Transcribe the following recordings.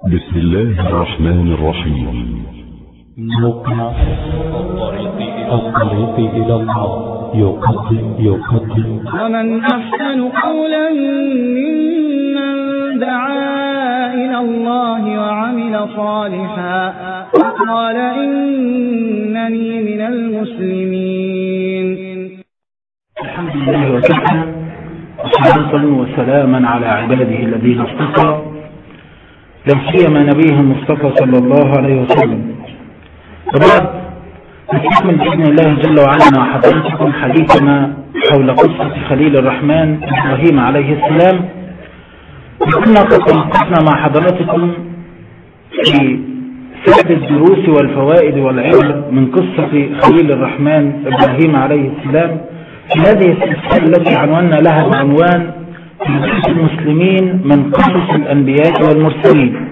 بسم الله الرحمن الرحيم موقع الطريق إلى الله يقدم يقدم ومن أحسن قولا ممن دعا إلى الله وعمل صالحا وقال إنني من المسلمين الحمد لله وكفى وصلاة وسلاما على عباده الذين اصطفى لا سيما نبيه المصطفى صلى الله عليه وسلم وبعد نستكمل بإذن الله جل وعلا مع حضراتكم حديثنا حول قصة خليل الرحمن إبراهيم عليه السلام وكنا قد توقفنا مع حضراتكم في سرد الدروس والفوائد والعبر من قصة خليل الرحمن إبراهيم عليه السلام في هذه السلسلة التي عنونا لها بعنوان تلبيس المسلمين من قصص الأنبياء والمرسلين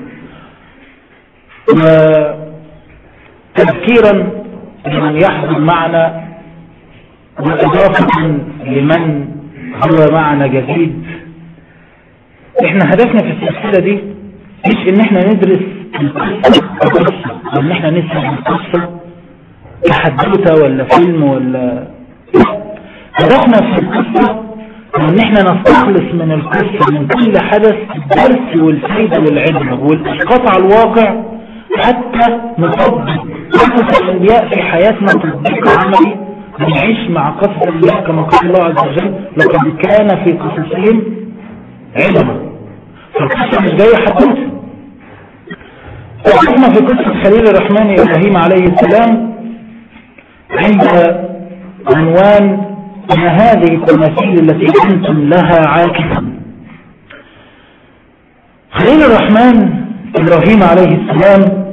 وتذكيرا لمن يحضر معنا وإضافة لمن هو معنا جديد احنا هدفنا في السلسلة دي مش ان احنا ندرس القصة كقصة او ان احنا نسمع القصة كحدوتة ولا فيلم ولا هدفنا في القصة هو ان احنا نستخلص من القصة من كل حدث الدرس والفايدة والعبرة والاسقاط على الواقع حتى نطبق قصص الانبياء في حياتنا تطبيق عملي ونعيش مع قصص الانبياء كما قال الله عز وجل لقد كان في قصصهم عبرة فالقصة مش جاية حدوثة وقفنا في قصة خليل الرحمن إبراهيم عليه السلام عند عنوان ما هذه التماثيل التي أنتم لها عاكفون خليل الرحمن إبراهيم عليه السلام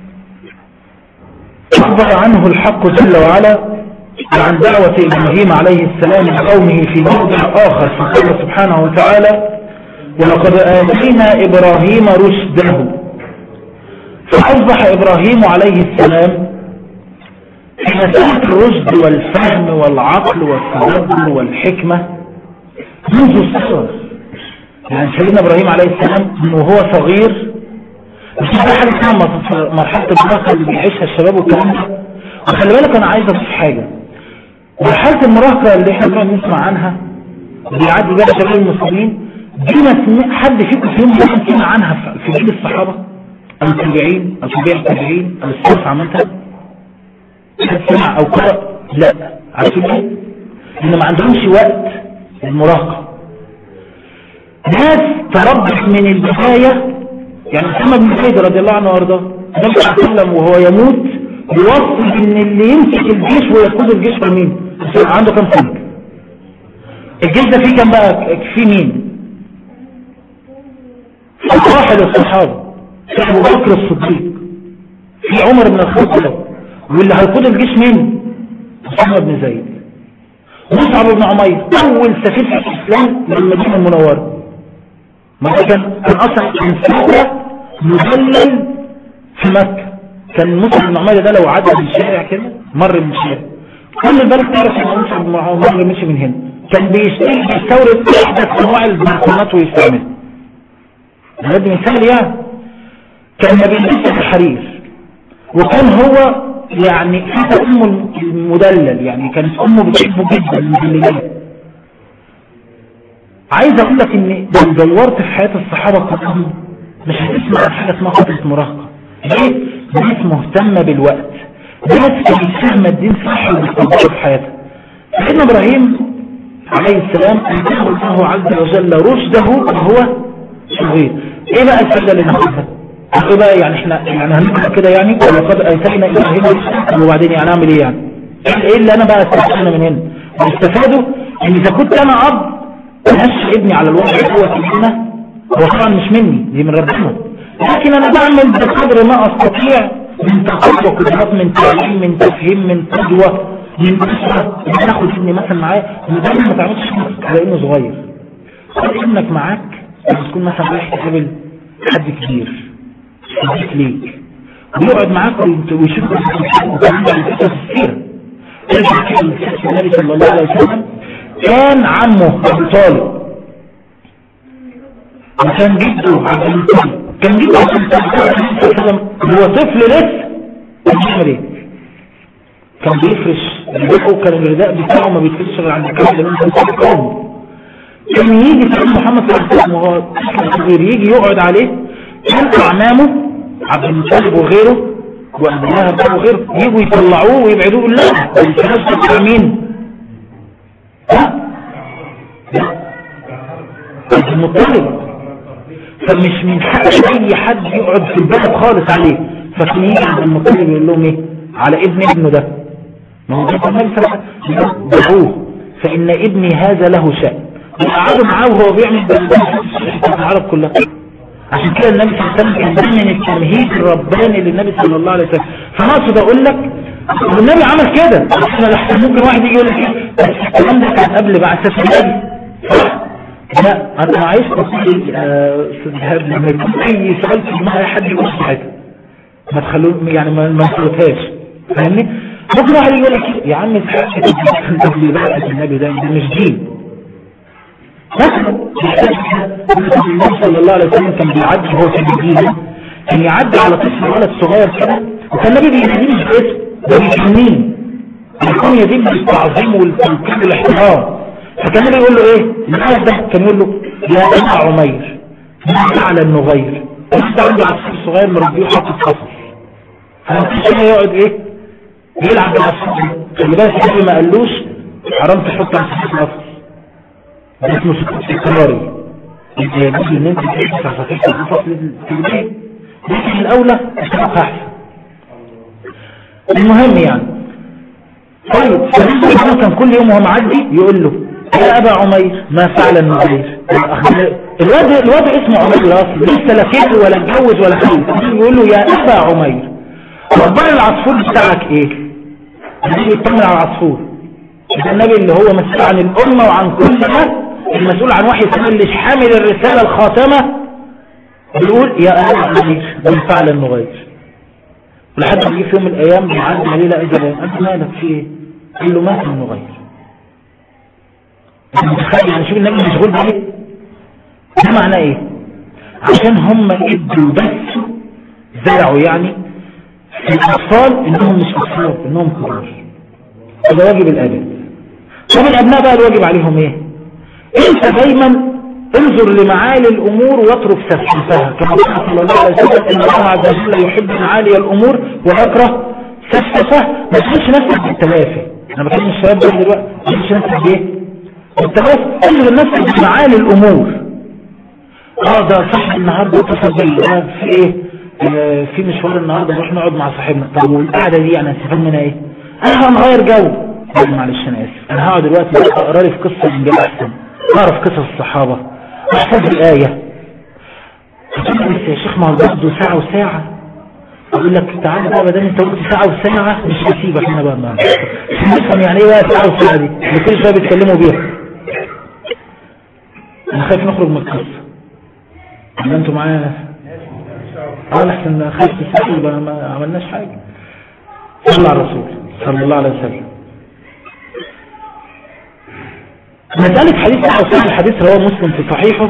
أخبر عنه الحق جل وعلا عن دعوة إبراهيم عليه السلام لقومه في موضع آخر فقال سبحانه وتعالى ولقد آتينا إبراهيم رشده فأصبح إبراهيم عليه السلام في مسألة الرشد والفهم والعقل والتدبر والحكمة منذ الصغر يعني سيدنا إبراهيم عليه السلام وهو صغير مش ده حاجة اسمها مرحلة المراهقة اللي بيعيشها الشباب والكلام ده وخلي بالك أنا عايز أضيف حاجة مرحلة المراهقة اللي احنا بنقعد نسمع عنها بيعدي بيها شباب المسلمين دي ما حد فيكم فيهم ممكن سمع عنها في جيل الصحابة أو التابعين أو تابع التابعين أو السلف عامة حد سمع أو قرأ لا عارفين ليه؟ إن ما عندهمش وقت للمراهقة ناس تربت من البداية يعني محمد بن زيد رضي الله عنه وارضاه النبي صلى الله عليه وسلم وهو يموت بيوصي ان اللي يمسك الجيش ويقود الجيش هو مين؟ عنده كام سنه؟ الجيش ده فيه كام بقى؟ فيه مين؟ واحد الصحابه في ابو بكر الصديق في عمر بن الخطاب واللي هيقود الجيش مين؟ محمد بن زيد مصعب بن عمير اول سفير في الاسلام للمدينه المنوره ما كان كان اصلا انسان مدلل في مكة كان مصعب بن عمير ده لو عدى من الشارع كده مر من الشارع كل البلد تعرف ان مصعب بن عمير مشي من هنا كان بيشتري بيستورد احدث انواع البنطلونات ويستعملها ده مثال يعني كان ما بيلبسش الحرير وكان هو يعني حتى امه المدلل يعني كانت امه بتحبه جدا المدللين عايز اقول لك ان لو دورت في حياة الصحابة كلهم مش هتسمع عن حاجة اسمها فترة مراهقة ليه؟ ناس مهتمة بالوقت ناس كانت فاهمة الدين صح وبتطبقه في حياتها سيدنا ابراهيم عليه السلام انتهى الله عز وجل رشده وهو صغير ايه بقى الفائدة اللي ناخدها؟ ايه بقى يعني احنا يعني هنقرا كده يعني ولقد اتينا ابراهيم رشده وبعدين يعني اعمل ايه يعني؟ ايه اللي انا بقى استفدنا من هنا؟ استفادوا ان اذا كنت انا اب ماشي ابني على الوضع هو سنة هو طبعا مش مني دي من ربنا لكن انا بعمل بقدر ما استطيع من تقوى قدرات من تعليم من تفهيم من قدوة من أسرة ان اخد ابني مثلا معايا ان دايما ما تعملش على انه صغير خد ابنك معاك لما تكون مثلا رايح تقابل حد كبير صديق ليك ويقعد معاك ويشوف وكمان القصص السيرة ارجع كده لسيرة النبي صلى الله عليه وسلم كان عمه ابو طالب وكان جده عبد المطلب كان جيب عشان هو طفل لسه كان بيعمل ايه كان بيفرش رداءه كان الرداء بتاعه ما بيتفرش غير عند الكلام اللي انت بتقوم كان يجي سيدنا محمد صلى الله عليه وسلم وهو صغير يجي يقعد عليه كان اعمامه عبد المطلب وغيره وابو لهب وغيره يجوا يطلعوه ويبعدوه يقول لا الفراش ده بتاع مين؟ لا لا عبد المطلب فمش من حق اي حد يقعد في البلد خالص عليه فكان يجي عبد المطلب يقول لهم ايه على ابن ابنه ده ما هو ده النبي صلى الله عليه وسلم دعوه فان ابني هذا له شأن وقعدوا معاه وهو بيعمل بالله العرب كلها عشان كده النبي صلى الله عليه وسلم كان من التمهيد الرباني للنبي صلى الله عليه وسلم فانا اقصد اقول لك والنبي عمل كده احنا لحسن ممكن واحد يجي يقول لك ايه بس الكلام ده كان قبل بعثة النبي صح لا انا عايز اقول استاذ ايهاب لما يكون اي سؤال في دماغ اي حد يقول حاجه ما تخلوه يعني ما ما تفوتهاش فاهمني ممكن واحد يقول لك يا عم الحق قبل بعثة النبي ده ده مش دين النبي صلى الله عليه وسلم كان بيعدي هو في المدينة كان يعدي على طفل ولد صغير كده وكان النبي بيناديه مش باسم ده بيسميه يكون يزيد بالتعظيم والتوكيد والاحترام فكان النبي يقول له ايه الولد ده كان يقول له يا ابا عمير ما فعل النغير انت عنده عصفور صغير مربيه حاطط قفص فما فيش يقعد ايه يلعب بالعصفور خلي بالك النبي ما قالوش حرام تحط عصفور في القفص ده اسمه سكوت تكراري انت يجوز ان انت تفتح صفحة القفص للتجديد لكن الاولى اشتبك احسن المهم يعني طيب فالنبي كان كل يوم وهو معدي يقول له يا ابا عمير ما فعل النغير الواد الواد اسمه عمير اصلا لسه لا كيف ولا اتجوز ولا خلف يقول له يا ابا عمير ربنا العصفور بتاعك ايه النبي يطمن على العصفور ده النبي اللي هو مسؤول عن الامه وعن كل ده المسؤول عن وحي السماء اللي حامل الرساله الخاتمه بيقول يا ابا عمير من فعل النغير ولحد ما جه في يوم من الايام بيعدي عليه لا اجل انت مالك في ايه قال له مات النغير انت متخيل يعني شوف النبي مشغول بايه ده معناه ايه عشان هم ادوا بس زرعوا يعني في الاطفال انهم مش اطفال انهم كبار وده واجب الاباء طب الابناء بقى الواجب عليهم ايه انت دايما انظر لمعالي الامور واترك سفسفها كما قال صلى الله عليه وسلم ان الله عز وجل يحب معالي الامور ويكره سفسفها ما تخلش نفسك بالتوافه انا بكلم الشباب دول دلوقتي ما تخلش نفسك بايه بالتوافه انظر نفسك بمعالي الامور اه ده صاحب النهارده اتصل بيا في ايه آه في مشوار النهارده نروح نقعد مع صاحبنا طب والقعده دي يعني هنستفاد منها ايه انا هنغير جو معلش انا اسف انا هقعد دلوقتي اقرا لي في قصه من جاي احسن اعرف قصص الصحابه احفظ الآية بس يا شيخ ما هو برضه ساعة وساعة اقول لك تعالى بقى بدل انت قلت ساعة وساعة مش هسيبك هنا بقى النهارده نفهم يعني ايه بقى ساعة وساعة دي اللي كل شوية بيتكلموا بيها انا خايف نخرج من القصة ولا انتوا معايا اه احسن خايف تسأل بقى ما عملناش حاجة صلى على الرسول صلى الله عليه وسلم مسألة حديث أو صحيح الحديث رواه مسلم في صحيحه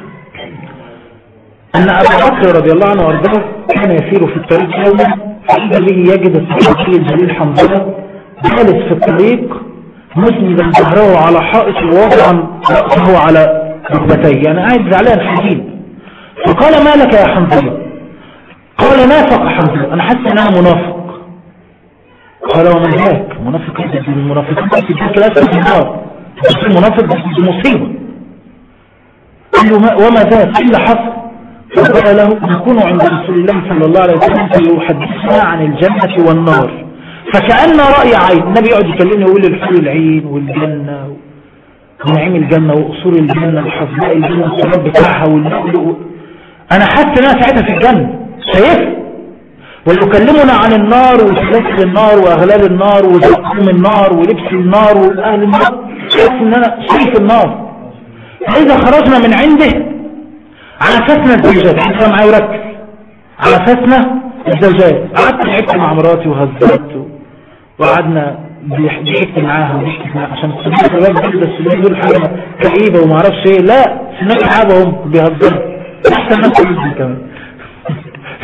أن أبا بكر رضي الله عنه وارضاه كان يسير في الطريق يوما فإذا به يجد الصحابي الجليل حنظلة جالس في الطريق مسندا ظهره على حائط ووضعا رأسه على ركبتيه يعني قاعد زعلان حزين فقال ما لك يا حنظلة قال نافق حنظلة أنا حاسس أن أنا منافق قال ومن ذاك منافق المنافقين في الدرك الأسفل في النار بس المنافق دي مصيبة قال له ما وما ذاك إلا حصل فقال له نكون عند رسول الله صلى الله عليه وسلم فيحدثنا عن الجنة والنار فكأن رأي عين النبي يقعد يكلمني ويقول لي الحور العين والجنة ونعيم الجنة وقصور الجنة وحفظاء الجنة والصلاة بتاعها واللؤلؤ أنا حاسس إن أنا ساعتها في الجنة شايف ويكلمنا عن النار وسلاسل النار وأغلال النار وزقوم النار ولبس النار وأهل النار حاسس إن أنا شايف النار فإذا خرجنا من عنده على أساسنا الزوجات انت معايا وركز على أساسنا الزوجات قعدت لعبت مع مراتي وهزرت و... وقعدنا ضحكت معاها وضحكت معاها عشان السنين الرواج ده السنين دول حاجة كئيبة وما اعرفش ايه لا سنين الحابة هم بيهزروا احسن ناس كمان كمان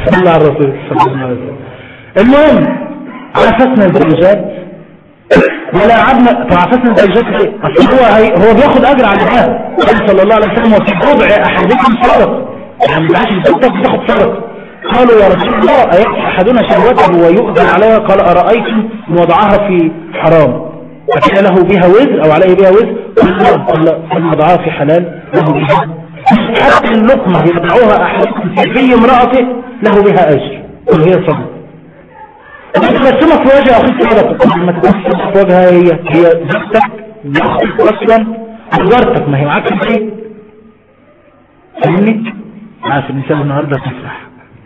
صلى على الرسول صلى الله عليه وسلم المهم عرفتنا الزوجات ولا عبنا فعرفتنا الزوجات ليه اصل هو هي هو بياخد اجر على ده قال صلى الله عليه وسلم وفي بضع احدكم صدق يعني ما تعيش الزوجات بتاخد صدق قالوا يا رسول الله أيأتي أحدنا شهوته ويؤذن عليها قال أرأيتم إن وضعها في حرام أكان له بها وزر أو عليه بها وزر قال لا قال لا إن وضعها في حلال له بها حتى اللقمة يدعوها أحدكم في في امرأته له بها أجر وهي صدق تبسمك في وجه أخيك صدقة لما تبسمك في وجهها هي هي زوجتك زوجتك أصلا وجارتك ما هي معاك في البيت فاهمني؟ عارف الإنسان النهاردة تفرح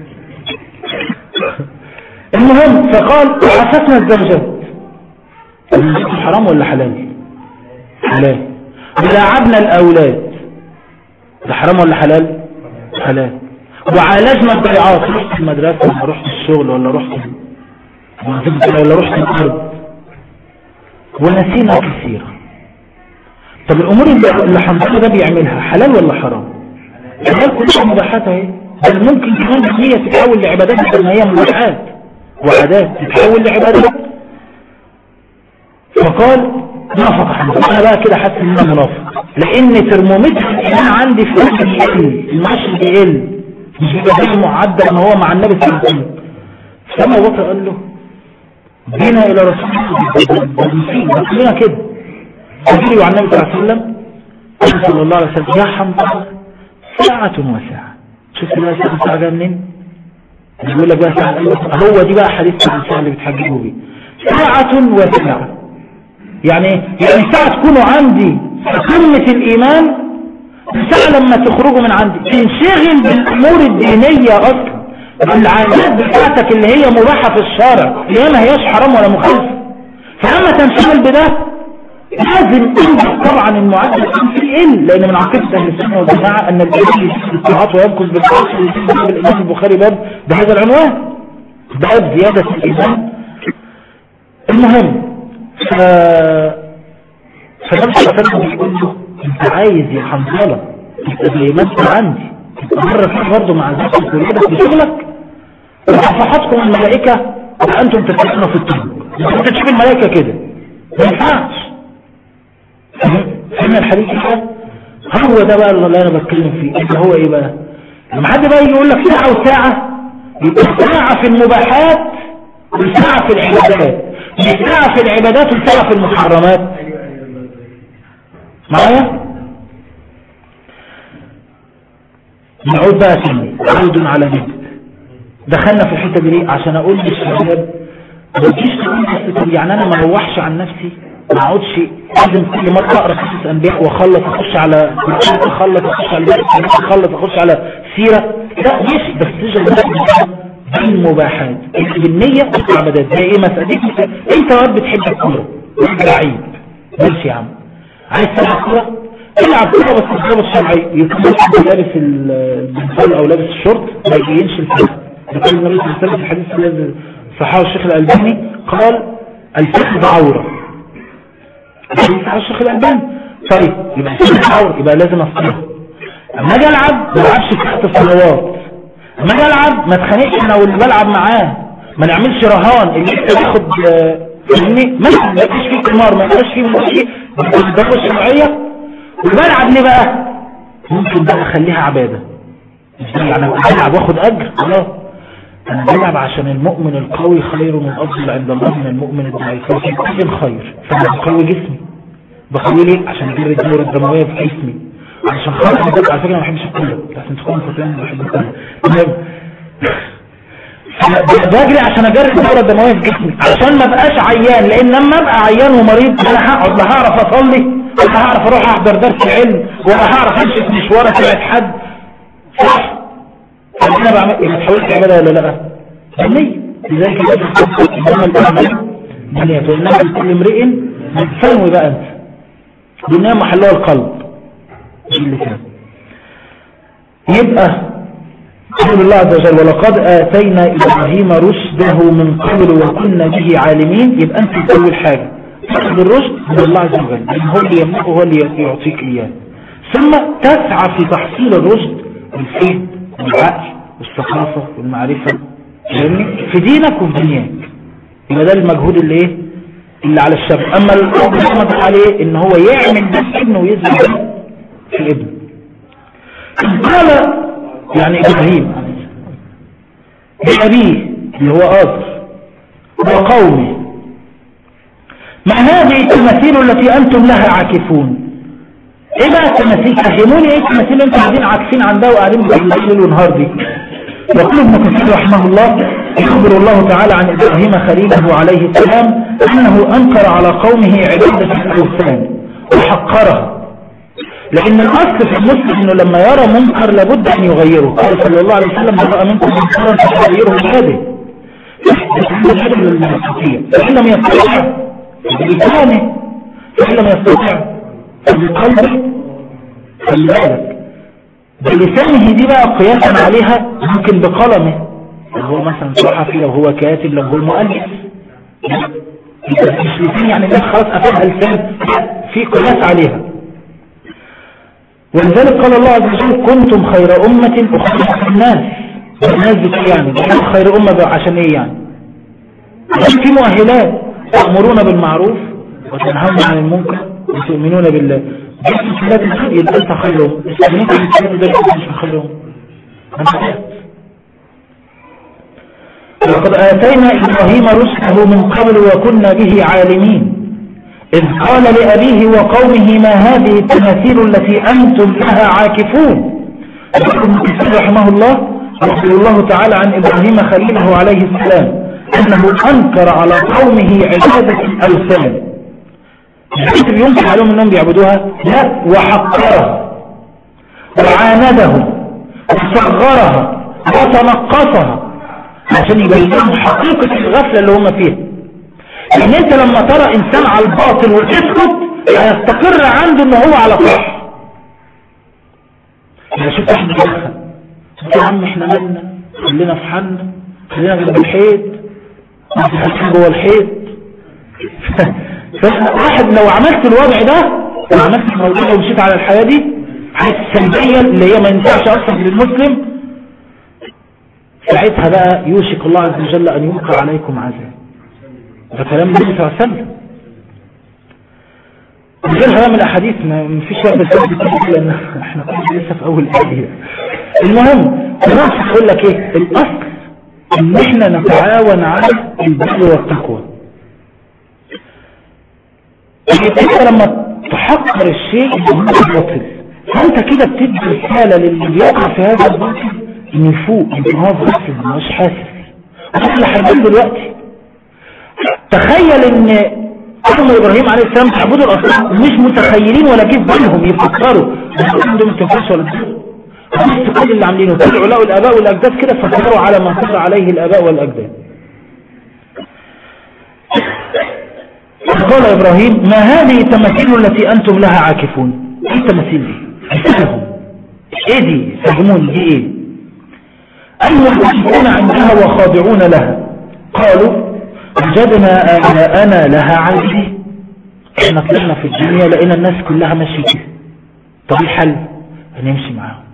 المهم فقال عفتنا الزوجات الزوج حرام ولا حلال حلال ولعبنا الأولاد ده حرام ولا حلال حلال وعالجنا الضيعات رحت المدرسة ولا رحت الشغل ولا رحت ولا رحت الأرض ونسينا كثيرا طب الأمور اللي حنظر ده بيعملها حلال ولا حرام حلال كلها مباحات اهي بل ممكن كمان هي تتحول لعبادات بدل ما هي مباحات وعادات تتحول لعبادات فقال نافق حمزة انا بقى كده حاسس ان انا منافق لان ترمومتر الايمان عندي في قلبي بيقل المعاش بيقل مش بيبقى زي معدل ما هو مع النبي صلى الله عليه وسلم فما بطل قال له بينا الى رسول الله كلنا كده فجري على النبي صلى الله عليه وسلم قال صلى الله عليه وسلم يا حمزة ساعة وساعة شوف بقى ساعة ساعة جايه منين بيقول لك بقى ساعة هو دي بقى حديث الساعة اللي بتحجبوا بيه ساعة وساعة يعني يعني ساعة تكونوا عندي في قمة الإيمان ساعة لما تخرجوا من عندي تنشغل بالأمور الدينية أصلا العادات بتاعتك اللي هي مباحة في الشارع اللي هي ما هياش حرام ولا مخالفة فلما تنشغل بده لازم انت طبعا المعدل في يقل لان من عقيده اهل السنه والجماعه ان الانسان يزيد الطاعات وينقص بالعكس ويزيد بالامام البخاري باب بهذا العنوان باب زياده الايمان المهم ف فنفس الفتره بيقول له انت عايز يا حنظله تبقى زي ما انت عندي تبقى مره كده برضه مع زوجتك وولادك في شغلك وصفحاتكم الملائكه وانتم تتكلموا في الطرق انت تشوف الملائكه كده ما ينفعش فهمنا الحديث كده هو ده بقى اللي انا بتكلم فيه اللي هو ايه بقى لما حد بقى يجي يقول لك ساعة وساعة يبقى ساعة في المباحات وساعة في العبادات مش ساعة في العبادات وساعة في المحرمات معايا نعود بقى تاني عود على جد دخلنا في الحتة دي ليه عشان اقول للشباب ما تجيش تقول يعني انا ما اروحش عن نفسي ما اقعدش لازم كل مرة اقرا قصص انبياء واخلص اخش على اخلص اخش على اخلص اخش على سيرة لا ماشي بس تشغل بالمباحات بالنية والعبادات زي ايه مثلا دي مثلا انت وقت بتحب الكورة لعيب ماشي يا عم عايز تلعب كورة العب كورة بس الضربة الشرعية يكون لابس البنطال او لابس الشورت ما يبينش الفرق ده كان النبي صلى الله عليه وسلم في الحديث الذي صححه الشيخ الألباني قال الفقه عورة صححه الشيخ الألباني طيب يبقى الفقه عورة يبقى لازم أصلها اما اجي العب ما العبش تحت الصلوات اما اجي العب ما اتخانقش انا واللي بلعب معاه ما نعملش رهان اللي انت بياخد فاهمني مثلا ما يبقاش فيه قمار ما يبقاش فيه مشي بالضربه الشرعيه وبلعب ليه بقى ممكن بقى اخليها عباده يعني انا بلعب واخد اجر خلاص انا بلعب عشان المؤمن القوي خير من افضل عند الله من المؤمن الضعيف ففي كل خير فانا بقوي جسمي بقوي ليه عشان اجري الدوره الدمويه في جسمي عشان خاطر ده على فكره ما بحبش الكوره عشان تكون فاكرين ما بحب الكوره المهم بجري عشان اجري الدوره الدمويه في جسمي عشان ما ابقاش عيان لان لما ابقى عيان ومريض انا هقعد لا هعرف اصلي ولا هعرف اروح احضر درس علم ولا هعرف امشي في مشوار اساعد حد صح انا بعمل ما تحاولش تعملها ولا لا بالنية لذلك انما الاعمال بالنية وانما لكل امرئ من فهمه بقى انت بالنية محلها القلب دي اللي كان يبقى قول الله عز وجل ولقد آتينا إبراهيم رشده من قبل وكنا به عالمين يبقى أنت أول حاجة تأخذ الرشد من الله عز وجل لأن هو اللي يملكه هو اللي يعطيك إياه ثم تسعى في تحصيل الرشد بالفهم والعقل والثقافة والمعرفة فاهمني في دينك وفي دنياك يبقى ده المجهود اللي ايه اللي على الشاب اما الاب يعمد عليه ان هو يعمل بس ابنه ويزرع ده في ابنه قال يعني ابراهيم عليه السلام لأبيه اللي هو آزر وقومه ما هذه التماثيل التي أنتم لها عاكفون ايه بقى التماثيل فهموني ايه التماثيل اللي انتم قاعدين عاكفين عن ده وقاعدين بتعملوا ليل ونهار دي يقول ابن كثير رحمه الله يخبر الله تعالى عن ابراهيم خليله عليه السلام انه انكر على قومه عباده الاوثان وحقرها لان الاصل في المسلم انه لما يرى منكر لابد ان يغيره قال صلى الله عليه وسلم من راى منكم منكرا فليغيره بيده فان لم يستطع بلسانه فان لم يستطع بقلبه خلي بالك بلسانه دي بقى قياسا عليها ممكن بقلمه لو هو مثلا صحفي لو هو كاتب لو هو مؤلف مش لسان يعني الناس خلاص قفلها لسان في قياس عليها ولذلك قال الله عز وجل كنتم خير أمة أخرجت الناس الناس بتقول يعني الناس خير أمة بقى عشان ايه يعني عشان في مؤهلات تأمرون بالمعروف وتنهون عن المنكر وتؤمنون بالله بس لا تنخل يبقى انت خير أمة استغنيت عن الكلام ده مش خير أمة لقد آتينا إبراهيم رشده من قبل وكنا به عالمين إذ قال لأبيه وقومه ما هذه التماثيل التي أنتم لها عاكفون يقول ابن كثير رحمه الله رضي الله تعالى عن إبراهيم خليله عليه السلام أنه أنكر على قومه عبادة الأوثان مش ينكر عليهم أنهم بيعبدوها لا وحقرها وعاندهم وصغرها وتنقصها عشان يبين لهم حقيقة الغفلة اللي هم فيها يعني انت لما ترى انسان على الباطل وتسكت هيستقر عنده ان هو على صح يعني شوف احنا كده يا عم احنا مالنا خلينا في حالنا خلينا جنب الحيط خلينا جوه الحيط واحد لو عملت الوضع ده لو عملت الموضوع ده ومشيت على الحياة دي الحياة السلبية اللي هي ما ينفعش اصلا للمسلم ساعتها بقى يوشك الله عز وجل ان يلقى عليكم عذاب ده كلام النبي صلى الله عليه وسلم غيرها من الاحاديث ما فيش وقت بس لان احنا كنا لسه في اول ايه المهم انا اقول لك ايه الاصل ان احنا نتعاون على البر والتقوى انت لما تحقر الشيء اللي هو باطل فانت كده بتدي رساله للي بيقع في هذا الباطل انه يفوق ان هو غافل مش حاسس واحنا حاجين دلوقتي تخيل ان ام ابراهيم عليه السلام تعبدوا الاصنام مش متخيلين ولا كيف بالهم يفكروا الاصنام دول ما تنفعش ولا تنفعش بس كل اللي عاملينه كل علماء الاباء والاجداد كده فكروا على ما كان عليه الاباء والاجداد قال ابراهيم ما هذه التماثيل التي انتم لها عاكفون ايه التماثيل دي اسالهم ايه دي فهموني دي ايه انهم يشركون عندها وخاضعون لها قالوا وجدنا آباءنا لها عابدين احنا طلعنا في الدنيا لقينا الناس كلها ماشيه كده طب الحل هنمشي معاهم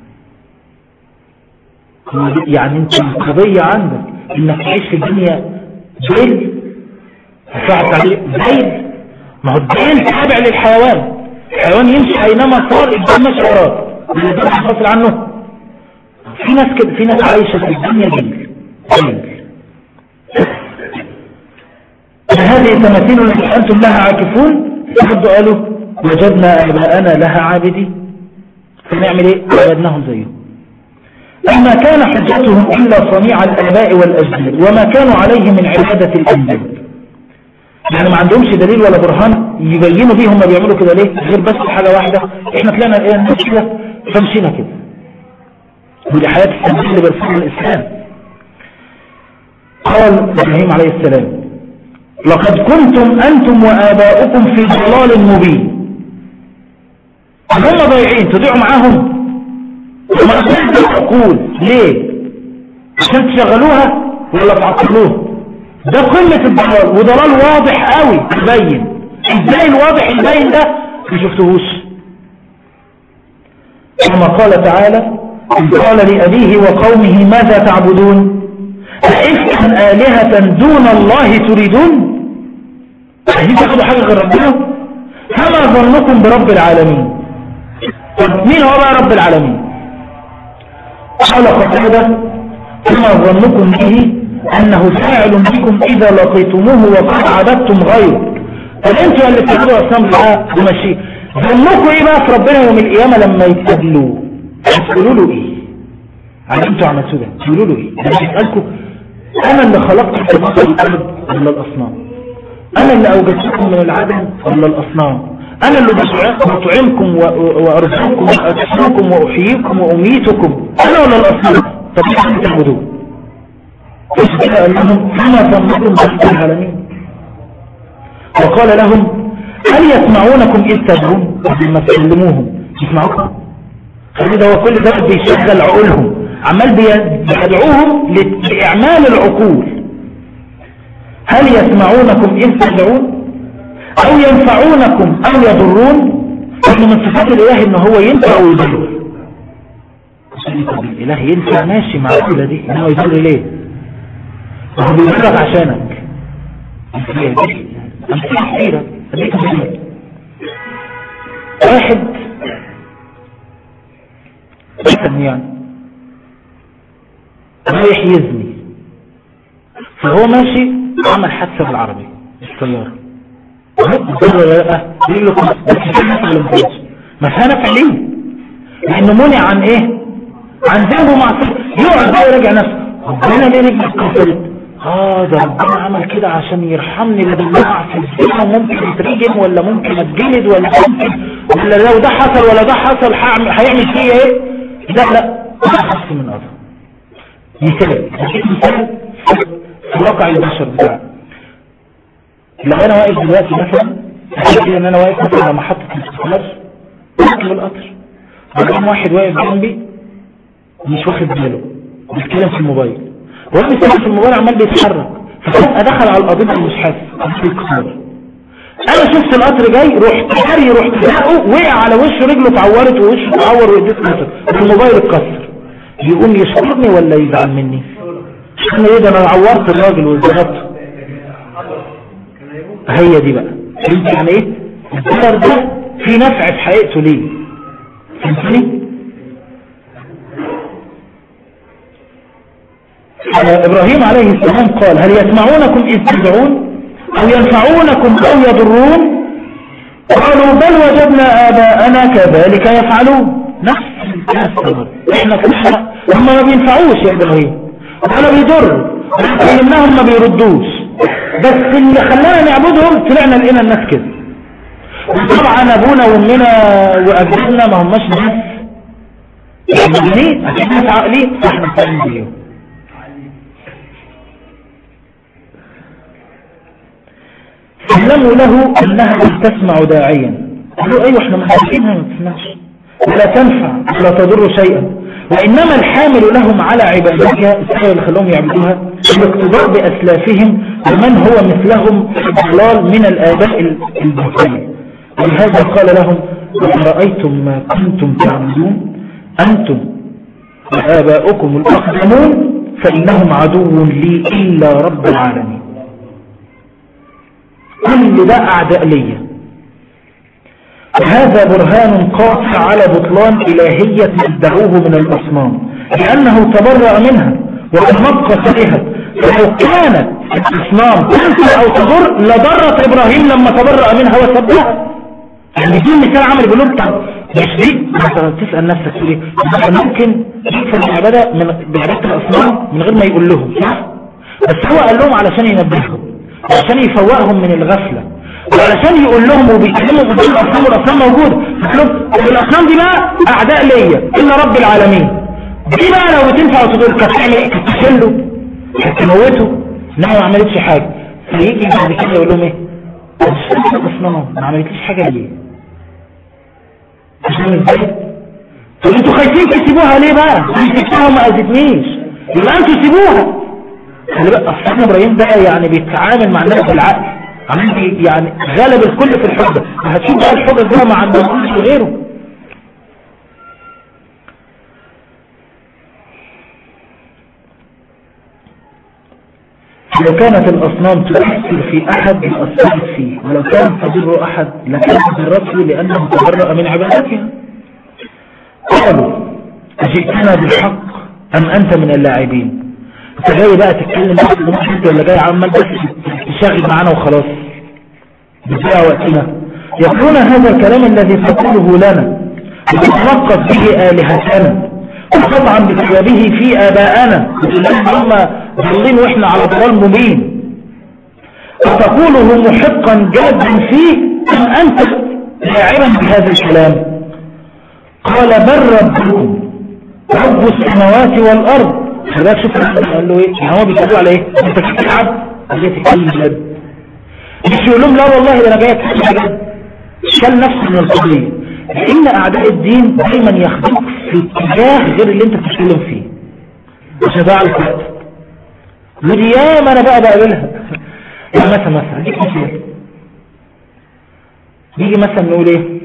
يعني انت القضية عندك انك تعيش في الدنيا ديل هتعرف عليه ديل ما هو الديل تابع للحيوان الحيوان يمشي اينما صار الدم ماشي وراه اللي ده حاصل عنه في ناس كده في ناس عايشة في الدنيا ديل ديل هذه التماثيل التي أنتم لها عاكفون فردوا قالوا وجدنا آباءنا لها عابدين فنعمل ايه عبدناهم زيهم أما كان حجتهم إلا صنيع الآباء والأجداد وما كانوا عليه من عبادة الأنبياء يعني ما عندهمش دليل ولا برهان يبينوا بيه هم بيعملوا كده ليه غير بس حاجة واحدة احنا طلعنا ايه الناس كده فمشينا كده ودي حياة السنة اللي برسول الإسلام قال إبراهيم عليه السلام لقد كنتم أنتم وآباؤكم في ضلال مبين هم ضايعين تضيعوا معاهم وما أقول أقول ليه عشان تشغلوها ولا تعطلوها ده قمة الضلال وضلال واضح قوي يبين ازاي الواضح البين ده ما شفتهوش كما قال تعالى إذ قال لأبيه وقومه ماذا تعبدون أئفكا آلهة دون الله تريدون عايزين تاخدوا حاجة غير ربنا فما ظنكم برب العالمين طب مين هو بقى رب العالمين قال قتادة فما ظنكم به أنه فاعل بكم إذا لقيتموه وقد عبدتم غيره طب انتوا اللي بتعبدوا أصنام الله وماشي ظنكم ايه بقى في ربنا يوم القيامة لما يتقابلوه هتقولوا له ايه على انتوا عملتوا ده تقولوا له ايه ده بيسألكم انا اللي خلقت السماوات والارض ولا الاصنام انا اللي اوجدتكم من العدم ولا الاصنام انا اللي بطعمكم وارزقكم واكسوكم واحييكم واميتكم انا ولا الاصنام طب ايه تعبدوه فكده قال لهم فما ظنكم برب العالمين وقال لهم هل يسمعونكم إذ تدعون لما تكلموهم يسمعوكم خلي ده هو كل ده بيشغل عقولهم عمال بيدعوهم لإعمال العقول هل يسمعونكم إذ تدعون أو ينفعونكم أو يضرون إن من صفات الإله إن هو ينفع ويضر الإله ينفع ماشي مع الأولى دي إنه يضر ليه وهو بيضرك عشانك أمثلة كثيرة أديك مثال واحد مثلا يعني رايح يزني فهو ماشي عمل حادثة بالعربية بالسيارة ضر ولا لا يقول له بس في نفع ولا مفيش ما فيها نفع ليه لانه منع عن ايه عن ذنبه معصية يقعد بقى يراجع نفسه ربنا ليه رجلك اتكسرت اه ده ربنا عمل كده عشان يرحمني بدل ما اقع في الزنا ممكن اترجم ولا ممكن اتجلد ولا ممكن ولا لو ده حصل ولا ده حصل هيعمل فيا ايه لا لا اخف من اذى مثال اديك مثال في واقع البشر بتاعنا لو انا واقف دلوقتي مثلا تخيل ان انا واقف مثلا على محطة الاستخلاص راكب القطر بعدين واحد واقف جنبي مش واخد باله بيتكلم في الموبايل وهو بيتكلم في الموبايل عمال بيتحرك ففجأة دخل على القضية مش حاسس القطار انا شفت القطر جاي رحت جري رحت زقه وقع على وشه رجله اتعورت ووشه اتعور وايديه اتكسر والموبايل اتكسر يقوم يشكرني ولا يزعل مني انا ايه ده انا عورت الراجل وضربته هي دي بقى فهمت يعني ايه الضرر ده في نفع في حقيقته ليه فهمتني ابراهيم عليه السلام قال هل يسمعونكم اذ تدعون او ينفعونكم او يضرون قالوا بل وجدنا اباءنا كذلك يفعلون نفس الكلام احنا كنا هم ما بينفعوش يا ابراهيم ولا بيضروا علمناهم ما بيردوش بس اللي خلانا نعبدهم طلعنا لقينا الناس كده وطبعا ابونا وامنا واجدادنا ما هماش ناس مجانين اكيد ناس عاقلين فاحنا بنتكلم بيهم سلموا له انها لم تسمع داعيا قالوا ايوه احنا محتاجينها ما تسمعش ولا تنفع ولا تضر شيئا وإنما الحامل لهم على عبادتها السبب اللي خلوهم يعبدوها الاقتداء بأسلافهم ومن هو مثلهم في الضلال من الآباء الباطلين ولهذا قال لهم أفرأيتم ما كنتم تعبدون أنتم وآباؤكم الأقدمون فإنهم عدو لي إلا رب العالمين كل ده أعداء ليا هذا برهان قاطع على بطلان إلهية ادعوه من الأصنام لأنه تبرأ منها وتنقص بها فلو كانت الأصنام تنفع أو تضر لضرت إبراهيم لما تبرأ منها وسبها يعني دي مثال عمل يقول لهم طب مش دي مثلا تسأل نفسك تقول ايه ممكن يكفر بالعبادة من بعبادة الأصنام من غير ما يقول لهم صح بس هو قال لهم علشان ينبههم عشان يفوقهم من الغفلة وعلشان يقول لهم وبيتكلموا قدام الأصنام والأصنام موجودة الأصنام دي بقى أعداء ليا إلا رب العالمين دي بقى لو بتنفع وتقول كانت تعمل ايه كانت تشله كانت تموته انها ما عملتش حاجة فيجي بعد كده يقول لهم ايه اصنام ما عملتليش حاجة ليه عشان ازاي طب انتوا خايفين تسيبوها ليه بقى انتوا سبتوها وما اذتنيش يبقى انتوا سيبوها خلي بقى اصل ابراهيم بقى يعني بيتعامل مع الناس بالعقل عمال يعني غلب الكل في الحجة هتشوف بقى الحجة ده مع الناس وغيره لو كانت الأصنام تؤثر في أحد أثرت فيه ولو كانت تضر أحد لكانت ضرته لأنه تبرأ من عبادتها قالوا أجئتنا بالحق أم أنت من اللاعبين أنت جاي بقى تتكلم بس انت ولا جاي عمال بس تشغل معانا وخلاص بتضيع وقتنا يقولون هذا الكلام الذي تقوله لنا وتتوقف به آلهتنا وتطعن بكتابه في آباءنا وتقول لهم هم ضالين وإحنا على ضلال مبين أتقوله محقا جادا فيه أم أنت لاعبا بهذا الكلام قال بل ربكم رب السماوات والأرض خلي بالك شوف قال له ايه يعني هو بيقول على ايه انت بتلعب جاي تتكلم بجد مش يقول لهم لا والله ده انا جاي اتكلم بجد شال نفسه من القضيه لان اعداء الدين دايما ياخدوك في اتجاه غير اللي انت بتتكلم فيه عشان ده على الوقت ودي ياما انا بقى بقابلها يعني مثلا مثلا اديك مثال نيجي مثلا نقول ايه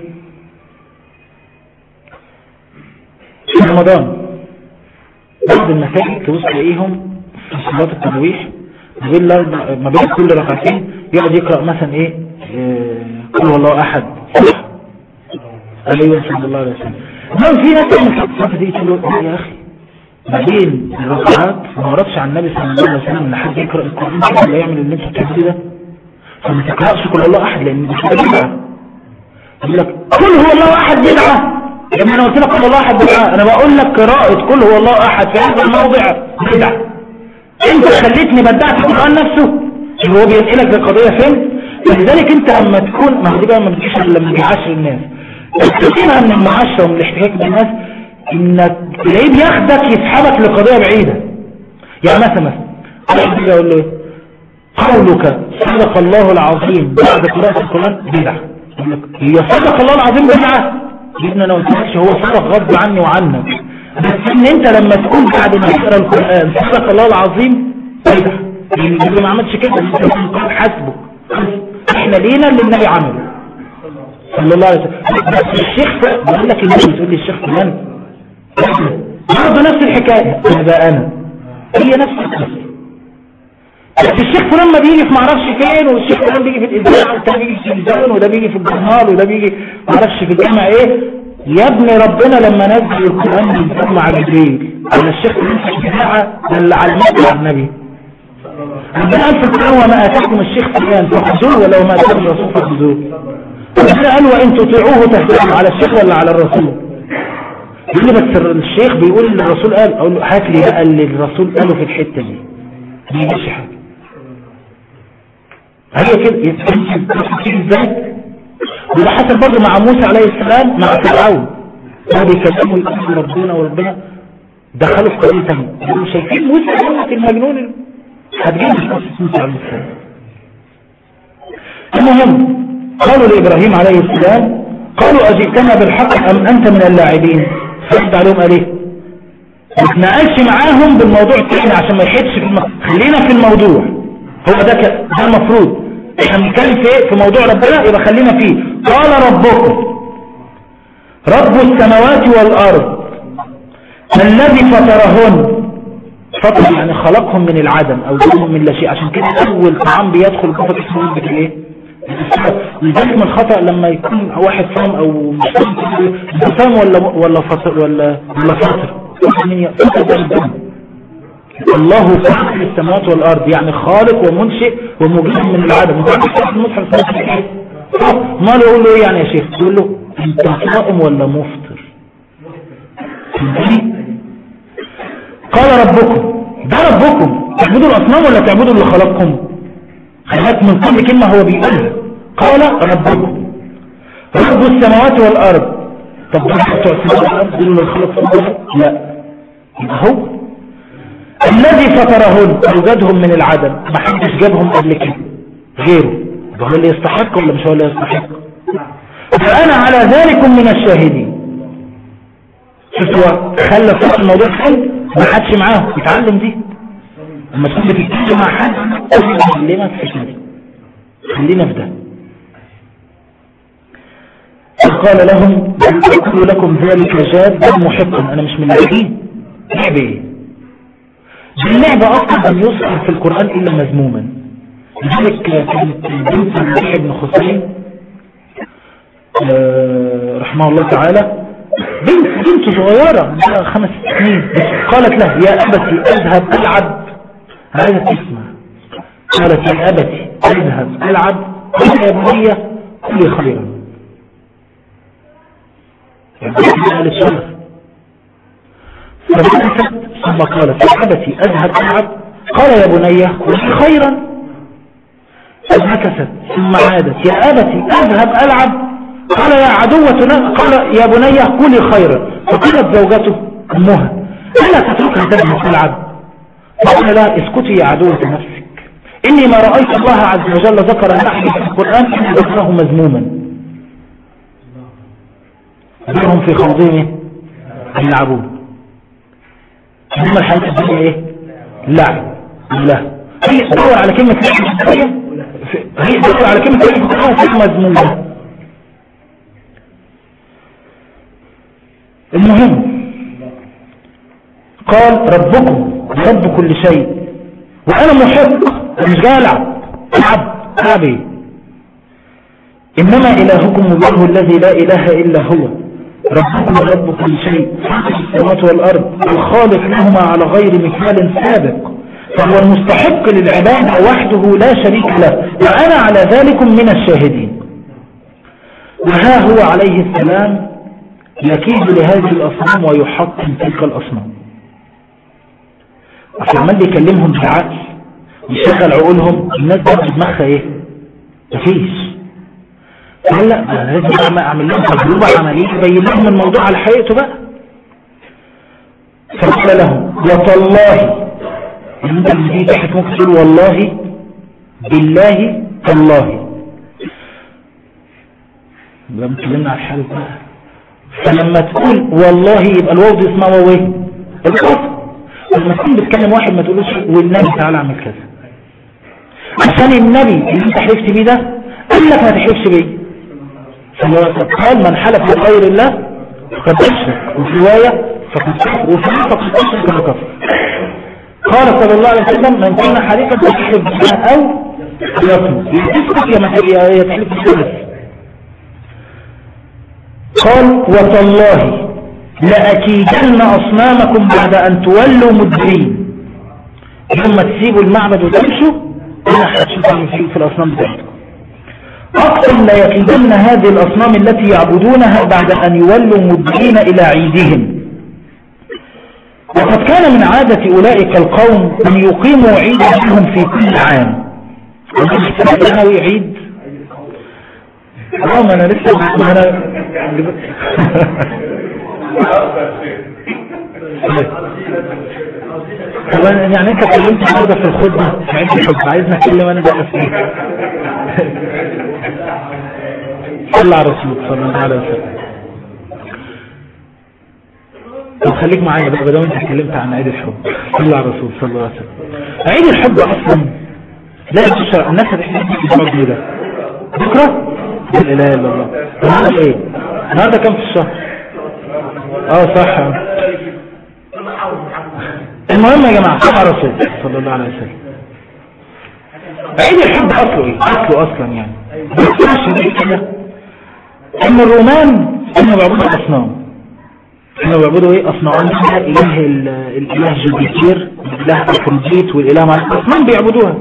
في رمضان بعض المساجد تبص تلاقيهم في صلاة التراويح ما بين الأربع- ما بين كل ركعتين يقعد يقرأ مثلا ايه آه، قل هو الله احد صح؟ ايوه صلى الله عليه وسلم المهم في ناس تعمل الصلاة دي تقول له يا اخي ما بين الركعات ما وردش عن النبي صلى الله عليه وسلم ان حد يقرأ القرآن كده ولا يعمل اللي انت بتعمله ده فما تقرأش قل هو الله احد لان دي كده بدعة يقول لك قل هو الله احد بدعة لما انا قلت لك قل هو الله احد بدعة انا بقول لك قراءة قل هو الله احد في هذا الموضع بدعة انت خليتني بدعت القرآن نفسه اللي هو بينقلك للقضية فين فلذلك انت لما تكون ما هو دي بقى ما بتجيش الا لما بيعاشر الناس تستفيدها من المعاشرة ومن الاحتكاك بالناس انك تلاقيه بياخدك يسحبك لقضية بعيدة يعني مثلا مثلا واحد يجي يقول له ايه قولك صدق الله العظيم بعد قراءة القرآن بدعة يقول لك هي صدق الله العظيم بدعة يا ابني انا قلت لكش هو صدق غصب عني وعنك بس ان انت لما تكون بعد ما تقرا القرآن صدق الله العظيم بدعة يعني اللي ما عملش كده انت تكون حاسبه احنا لينا اللي النبي عمله صلى الله عليه وسلم بس الشيخ بقول لك النبي تقول لي الشيخ فلان برضه نفس الحكاية هذا انا هي نفس القصة بس الشيخ فلان ما بيجي في معرفش فين والشيخ فلان بيجي في الاذاعه والتاني بيجي في التلفزيون وده بيجي في الجرنال وده بيجي معرفش في الجامع ايه يا ابني ربنا لما نزل القران بينزل مع جبريل على الشيخ فلان في الاذاعه دل على المسجد على النبي ربنا قال في القران وما اتاكم الشيخ فلان فخذوه ولو ما اتاكم الرسول فخذوه ربنا قال وان تطيعوه تهتدوا على الشيخ ولا على الرسول يقول لي بس الشيخ بيقول اللي الرسول قال اقول له هات لي بقى اللي الرسول قاله في الحته دي ما يجيش حاجه هي كده يتكلم ازاي وده حصل برضه مع موسى عليه السلام مع فرعون هو بيكلموا يقول ربنا وربنا دخلوا في قضيه ثانيه يقولوا شايفين موسى دوت المجنون اللي- هتجيب قصه موسى عليه السلام المهم قالوا لابراهيم عليه السلام قالوا اجئتنا بالحق ام انت من اللاعبين فرد عليهم قال ايه ما تناقش معاهم بالموضوع التاني عشان ما يحدش في الم... خلينا في الموضوع هو ده ك... ده المفروض احنا بنتكلم في ايه في موضوع ربنا يبقى خلينا فيه قال ربكم رب السماوات والارض الذي فطرهن فطر يعني خلقهم من العدم او جابهم من لا شيء عشان كده اول طعام بيدخل جوه اسمه ربك ايه لذلك من الخطأ لما يكون واحد فاهم او مش فاهم انت فاهم ولا ولا فاطر ولا ولا فاطر فاطر ده الدم الله خالق السماوات والارض يعني خالق ومنشئ وموجود من العدم انت عارف في المصحف اسمه ايه ما له يقول له ايه يعني يا شيخ يقول له انت صائم ولا مفطر فهمتني؟ قال ربكم ده ربكم تعبدوا الاصنام ولا تعبدوا اللي خلقكم خلقت من كل كلمة هو بيقولها قال ربكم رب السماوات والارض طب ده بتوع السماوات والارض دول اللي خلق السماوات لا يبقى هو الذي فطرهن اوجدهم من العدم ما حدش جابهم قبل كده غيره ده هو اللي يستحق ولا مش هو اللي يستحق فانا على ذلك من الشاهدين شفتوا خلى صوت الموضوع حل ما حدش معاه يتعلم دي لما تكون بتتكلم مع حد يعلمك في كده خلينا في ده قال لهم أقول لكم ذلك جاد محقا أنا مش من الذين لعب إيه باللعبة أصلا أن يذكر في القرآن إلا مذموما لذلك كانت بنت المسيح بن خصيم آه، رحمه الله تعالى بنت بنت صغيرة عندها خمس سنين بس قالت له يا أبتي أذهب ألعب عايزة تسمع قالت يا أبتي أذهب ألعب قال يا بني كل خيرا يعني أهل الشرف فبنت ثم قالت يا أبتي أذهب ألعب قال يا بني كل خيرا فانعكست ثم عادت يا أبتي أذهب ألعب قال يا عدوة قال يا بني كوني خيرا فقالت زوجته أمها ألا تتركها تذهب تلعب فقال لا اسكتي يا عدوة نفسك إني ما رأيت الله عز وجل ذكر النحل في القرآن إن ذكره مذموما ذكرهم في خوضهم يلعبون هم الحياة الدنيا ايه لعب لا هي تدور على كلمة لعب هي تدور على كلمة لعب في مذموما المهم قال ربكم رب كل شيء وانا محق مش جاي العب العب العب ايه انما الهكم الله الذي لا اله الا هو ربكم رب كل شيء فاطر السماوات والارض الخالق لهما على غير مثال سابق فهو المستحق للعبادة وحده لا شريك له وأنا على ذلك من الشاهدين وها هو عليه السلام يكيد لهذه الأصنام ويحطم تلك الأصنام عشان عمال يكلمهم بالعقل يشغل عقولهم الناس دي دماغها ايه مفيش قال لا انا لازم اعمل لهم تجربه عمليه يبين لهم الموضوع على حقيقته بقى فقال لهم وتالله ان انت لما تيجي تحت ممكن تقول والله بالله تالله لما اتكلمنا على الحال بقى فلما تقول والله يبقى الواو دي اسمها واو ايه القصد لما تكون بتكلم واحد ما تقولوش والنبي تعالى اعمل كذا عشان النبي اللي انت حلفت بيه ده قال لك ما تحلفش بيه قال من حلف بغير الله فقد اشرك وفي روايه فقد كفر وفي روايه فقد اشرك فقد كفر قال صلى الله عليه وسلم من كان حليفا فيحلف بالله او يصمت يتسكت يا تحلف بالله قال وتالله لأكيدن أصنامكم بعد أن تولوا مدبرين ثم تسيبوا المعبد وتمشوا أنا هتشوفوا في, في الأصنام بتاعتكم أقسم ليكيدن هذه الأصنام التي يعبدونها بعد أن يولوا مدبرين إلى عيدهم وقد كان من عادة أولئك القوم أن يقيموا عيدا لهم في كل عام ومن عيد اه ما انا لسه ما انا طب يعني انت كلمت النهارده في الخطبه في عيد الحب عايزنا اتكلم انا بقى في ايه صلى على رسول صلى الله عليه وسلم طب خليك معايا بقى بدل انت اتكلمت عن عيد الحب صلى على رسول صلى الله عليه وسلم عيد الحب اصلا لا تشرع الناس هتحب الاسبوع ده بكره لا اله الا الله النهارده ايه النهارده كام في الشهر اه صح المهم يا جماعه صلى رسول صلى الله عليه وسلم عيد الحب اصله ايه اصله اصلا يعني كده ان الرومان كانوا بيعبدوا اصنام كانوا بيعبدوا ايه اصنام اله الاله جوبيتير الاله افروديت والاله مع الاصنام بيعبدوها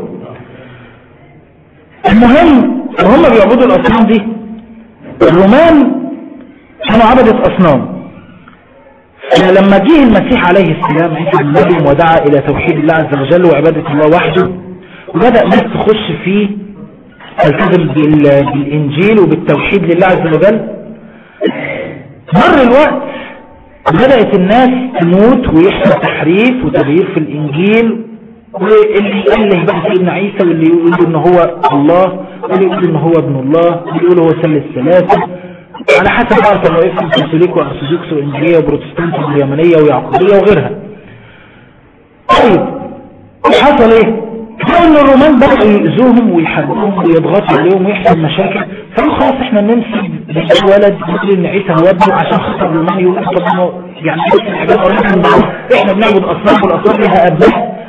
المهم وهم بيعبدوا الأصنام دي الرومان كانوا عبدة أصنام فلما جه المسيح عليه السلام عيسى النبي ودعا إلى توحيد الله عز وجل وعبادة الله وحده وبدأ ناس تخش فيه تلتزم بالإنجيل وبالتوحيد لله عز وجل مر الوقت بدأت الناس تموت ويحصل تحريف وتغيير في الإنجيل واللي يأله بقى سيدنا عيسى واللي يقول ان هو الله واللي يقول ان هو ابن الله واللي يقول هو ثالث ثلاثة على حسب بقى طوائف الكاثوليك وارثوذكس وانجيليه وبروتستانت واليمنيه ويعقوبيه وغيرها طيب حصل ايه كانوا ان الرومان بدأوا يؤذوهم ويحاربوهم ويضغطوا عليهم ويحصل مشاكل فقالوا خلاص احنا ننسب ولد نقول ان عيسى هو ابنه عشان خاطر الرومان يقولوا طب يعني الحاجات قريبه من بعض احنا بنعبد اصنام والاصنام لها ابناء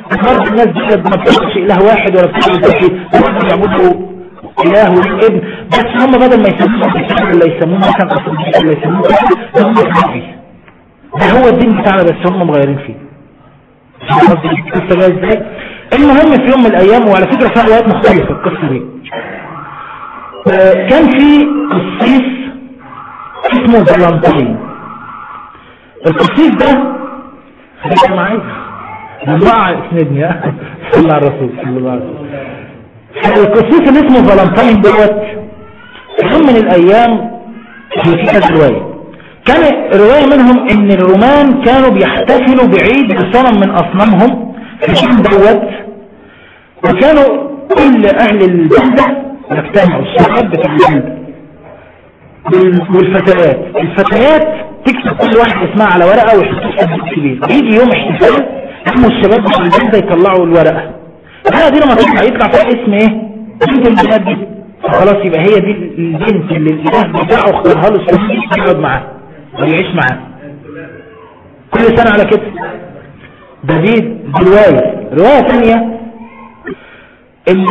برضه الناس دي ما بتعبدش اله واحد ولا بتعبد شيء بيعبدوا اله والابن بس هم بدل ما يسموه بالكتاب ولا يسموه مثلا اصل ولا يسموه كده، هم يسموه ده هو الدين بتاعنا بس هم مغيرين فيه فاهم قصدي القصه جايه ازاي المهم في يوم من الايام وعلى فكره فيها روايات مختلفه القصه دي آه، كان في قسيس اسمه فالنتين القسيس ده خليك معايا مجموعة اسندني ها صلى على الرسول صلى الله عليه وسلم القسيس اللي اسمه فالنتين دوت في يوم من الايام في في كذا روايه كان رواية منهم ان الرومان كانوا بيحتفلوا بعيد بصنم من اصنامهم في اليوم دوت وكانوا كل اهل البلدة يجتمعوا الشباب بتاع البلدة وال- والفتيات الفتيات تكتب كل واحد اسمها على ورقة ويحطوها في صندوق كبير يجي يوم احتفال اسمه الشباب بتاع البلدة يطلعوا الورقة الورقة دي لما تطلع يطلع فيها اسم ايه بنت البنات دي فخلاص يبقى هي دي البنت اللي الاله بتاعه اختارها له السنة دي يقعد معاه ويعيش معاه كل سنة على كده ده دي دي رواية رواية ثانية ان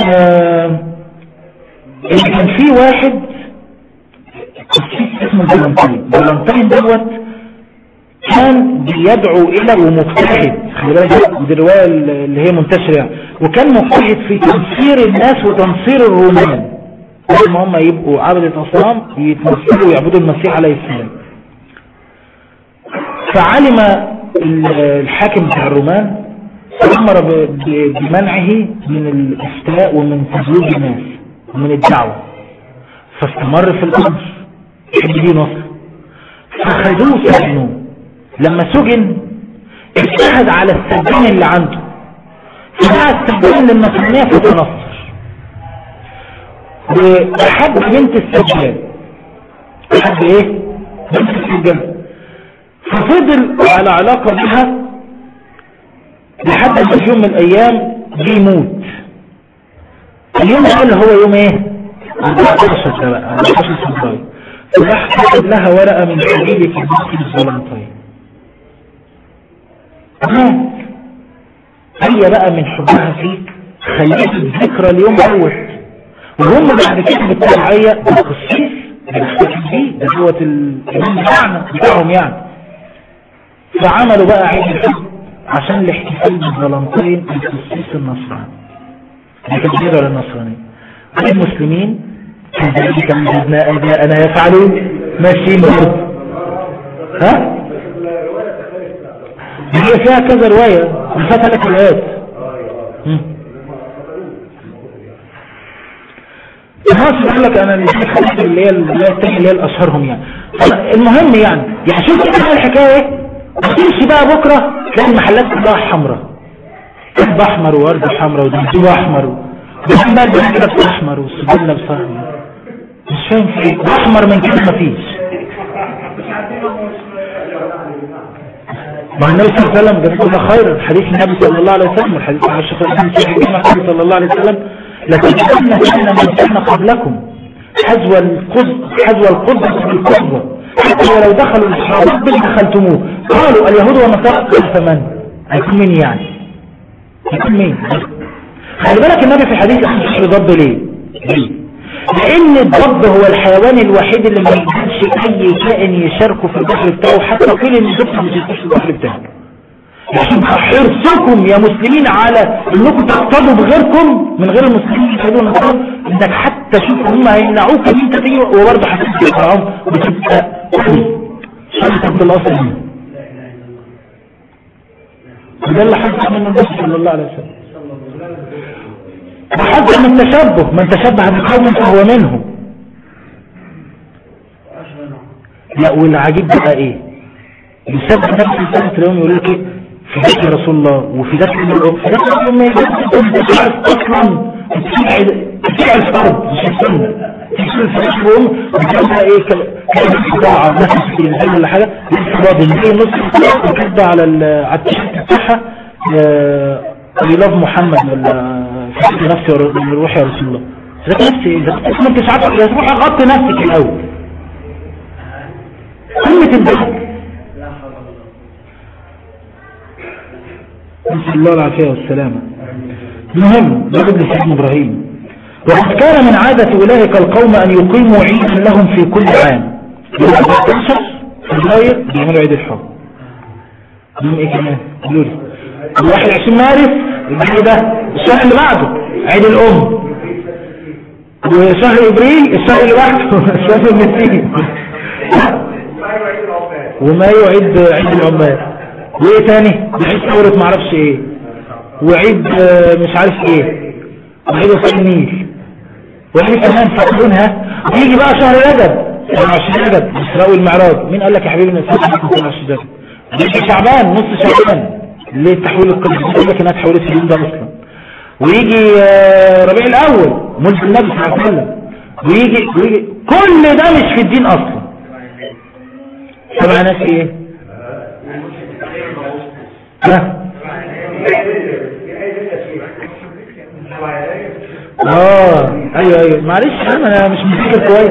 ان كان في واحد قسيس اسمه فالنتين فالنتين دوت كان بيدعو الى ومجتهد خلي بالك دي الرواية اللي هي منتشرة يعني وكان مجتهد في تنصير الناس وتنصير الرومان بدل ما هم يبقوا عبدة اصنام يتنصروا ويعبدوا المسيح عليه السلام فعلم ال- الحاكم بتاع الرومان فأمر ب- ب- بمنعه من الإفتاء ومن تزويج الناس ومن الدعوة فاستمر في الأمر يحب دي نصر فخدوه سجنوه لما سجن اجتهد على السجين اللي عنده فدعا السجين للنصرانية فتنصر وأحب بنت السجان أحب إيه؟ بنت السجان ففضل على علاقة بها لحد ما في يوم من الايام جه يموت اليوم ده اللي هو يوم ايه 14 ده بقى 14 فبراير فراح كتب لها ورقة من حبيبك المسلم الفالنتين مات هي بقى من حبها فيك خليت الذكرى اليوم دوت وهم بعد كده بالتبعية ده القسيس بنحتفل بيه ده دوت الإمام بتاعنا بتاعهم يعني فعملوا بقى عيد الحب عشان الاحتفال بالفالنتين القسيس النصراني دي كانت بدعة للنصرانية المسلمين كذلك وجدنا اباءنا يفعلون ماشيين برضه ها؟ هي فيها كذا رواية وفاتها لك الآيات مم. الناس يقول لك انا اللي خدت اللي هي الرواية التانية اللي هي الاشهرهم يعني المهم يعني يعني شوف كده الحكاية ايه تمشي بقى بكرة تلاقي المحلات كلها حمراء قلب احمر وورد حمراء ودبدوب احمر وبعدين بقى البنات لابسه احمر والسجل لابسه احمر مش فاهم في ايه احمر من كده مفيش ما النبي صلى الله عليه وسلم جزاه الله خير حديث النبي صلى الله عليه وسلم الحديث عن الشيخ الاسلام النبي صلى الله عليه وسلم لتجدن كان من كان قبلكم حذو القدس حذو القدس بالقدوة حتى ولو دخلوا الحرام بل دخلتموه قالوا اليهود والنصارى قال فمن هيكون مين يعني هيكون مين خلي بالك النبي في الحديث مش ضد ليه ليه لان الضب هو الحيوان الوحيد اللي ما يقدرش اي كائن يشاركه في البحر بتاعه حتى قيل ان الضب مش يخش في البحر بتاعه عشان حرصكم يا مسلمين على انكم تقتضوا بغيركم من غير المسلمين يشهدوا النصارى انك حتى شوف هم هيمنعوك ان انت تيجي وبرضه هتمشي الحرام وتبقى شرطة بالاصل دي وده اللي حصل من النبي صلى الله عليه وسلم وحذر من التشبه من تشبه بقوم فهو منهم لا والعجيب بقى ايه يسبح نفس الانسان تلاقيهم يقول لك ايه في ذات رسول الله وفي ذات الام في ذات الام انت مش عارف اصلا تبيع الفرد مش السنه تشيل الفراش الام وتعملها ايه كلمه طالعه مثلا في التلفزيون ولا حاجه لسه فاضي زي نص وكده على ال- على التيشيرت بتاعها اي لاف محمد ولا فكر نفسي من روحي يا رسول الله ذات نفسي اذا ما انتش عارف يا روحي غطي نفسك الاول قمه الضحك نسأل الله العافية والسلامة المهم نجد لسيدنا إبراهيم وقد كان من عادة أولئك القوم أن يقيموا عيدا لهم في كل عام يوم 14 فبراير بيعملوا عيد الحب يوم ايه كمان قولوا لي 21 مارس الجاي ده الشهر اللي بعده عيد الأم وشهر إبريل الشهر اللي بعده شهر المسيح وما يعيد عيد العمال وايه تاني وعيد ثورة معرفش ايه وعيد آه، مش عارف ايه وعيد وفاء النيل وعيد كمان فاقدونها ويجي بقى شهر رجب 27 رجب الاسراء والمعراج مين قال لك يا حبيبي ان الاسراء 27 رجب ويجي شعبان نص شعبان ليه تحويل القدس بيقول لك انها اتحولت في اليوم ده اصلا ويجي آه، ربيع الاول مولد النبي صلى الله عليه وسلم ويجي ويجي كل ده مش في الدين اصلا سمع ناس ايه ها اه ايوه ايوه معلش يا عم انا مش مذاكر كويس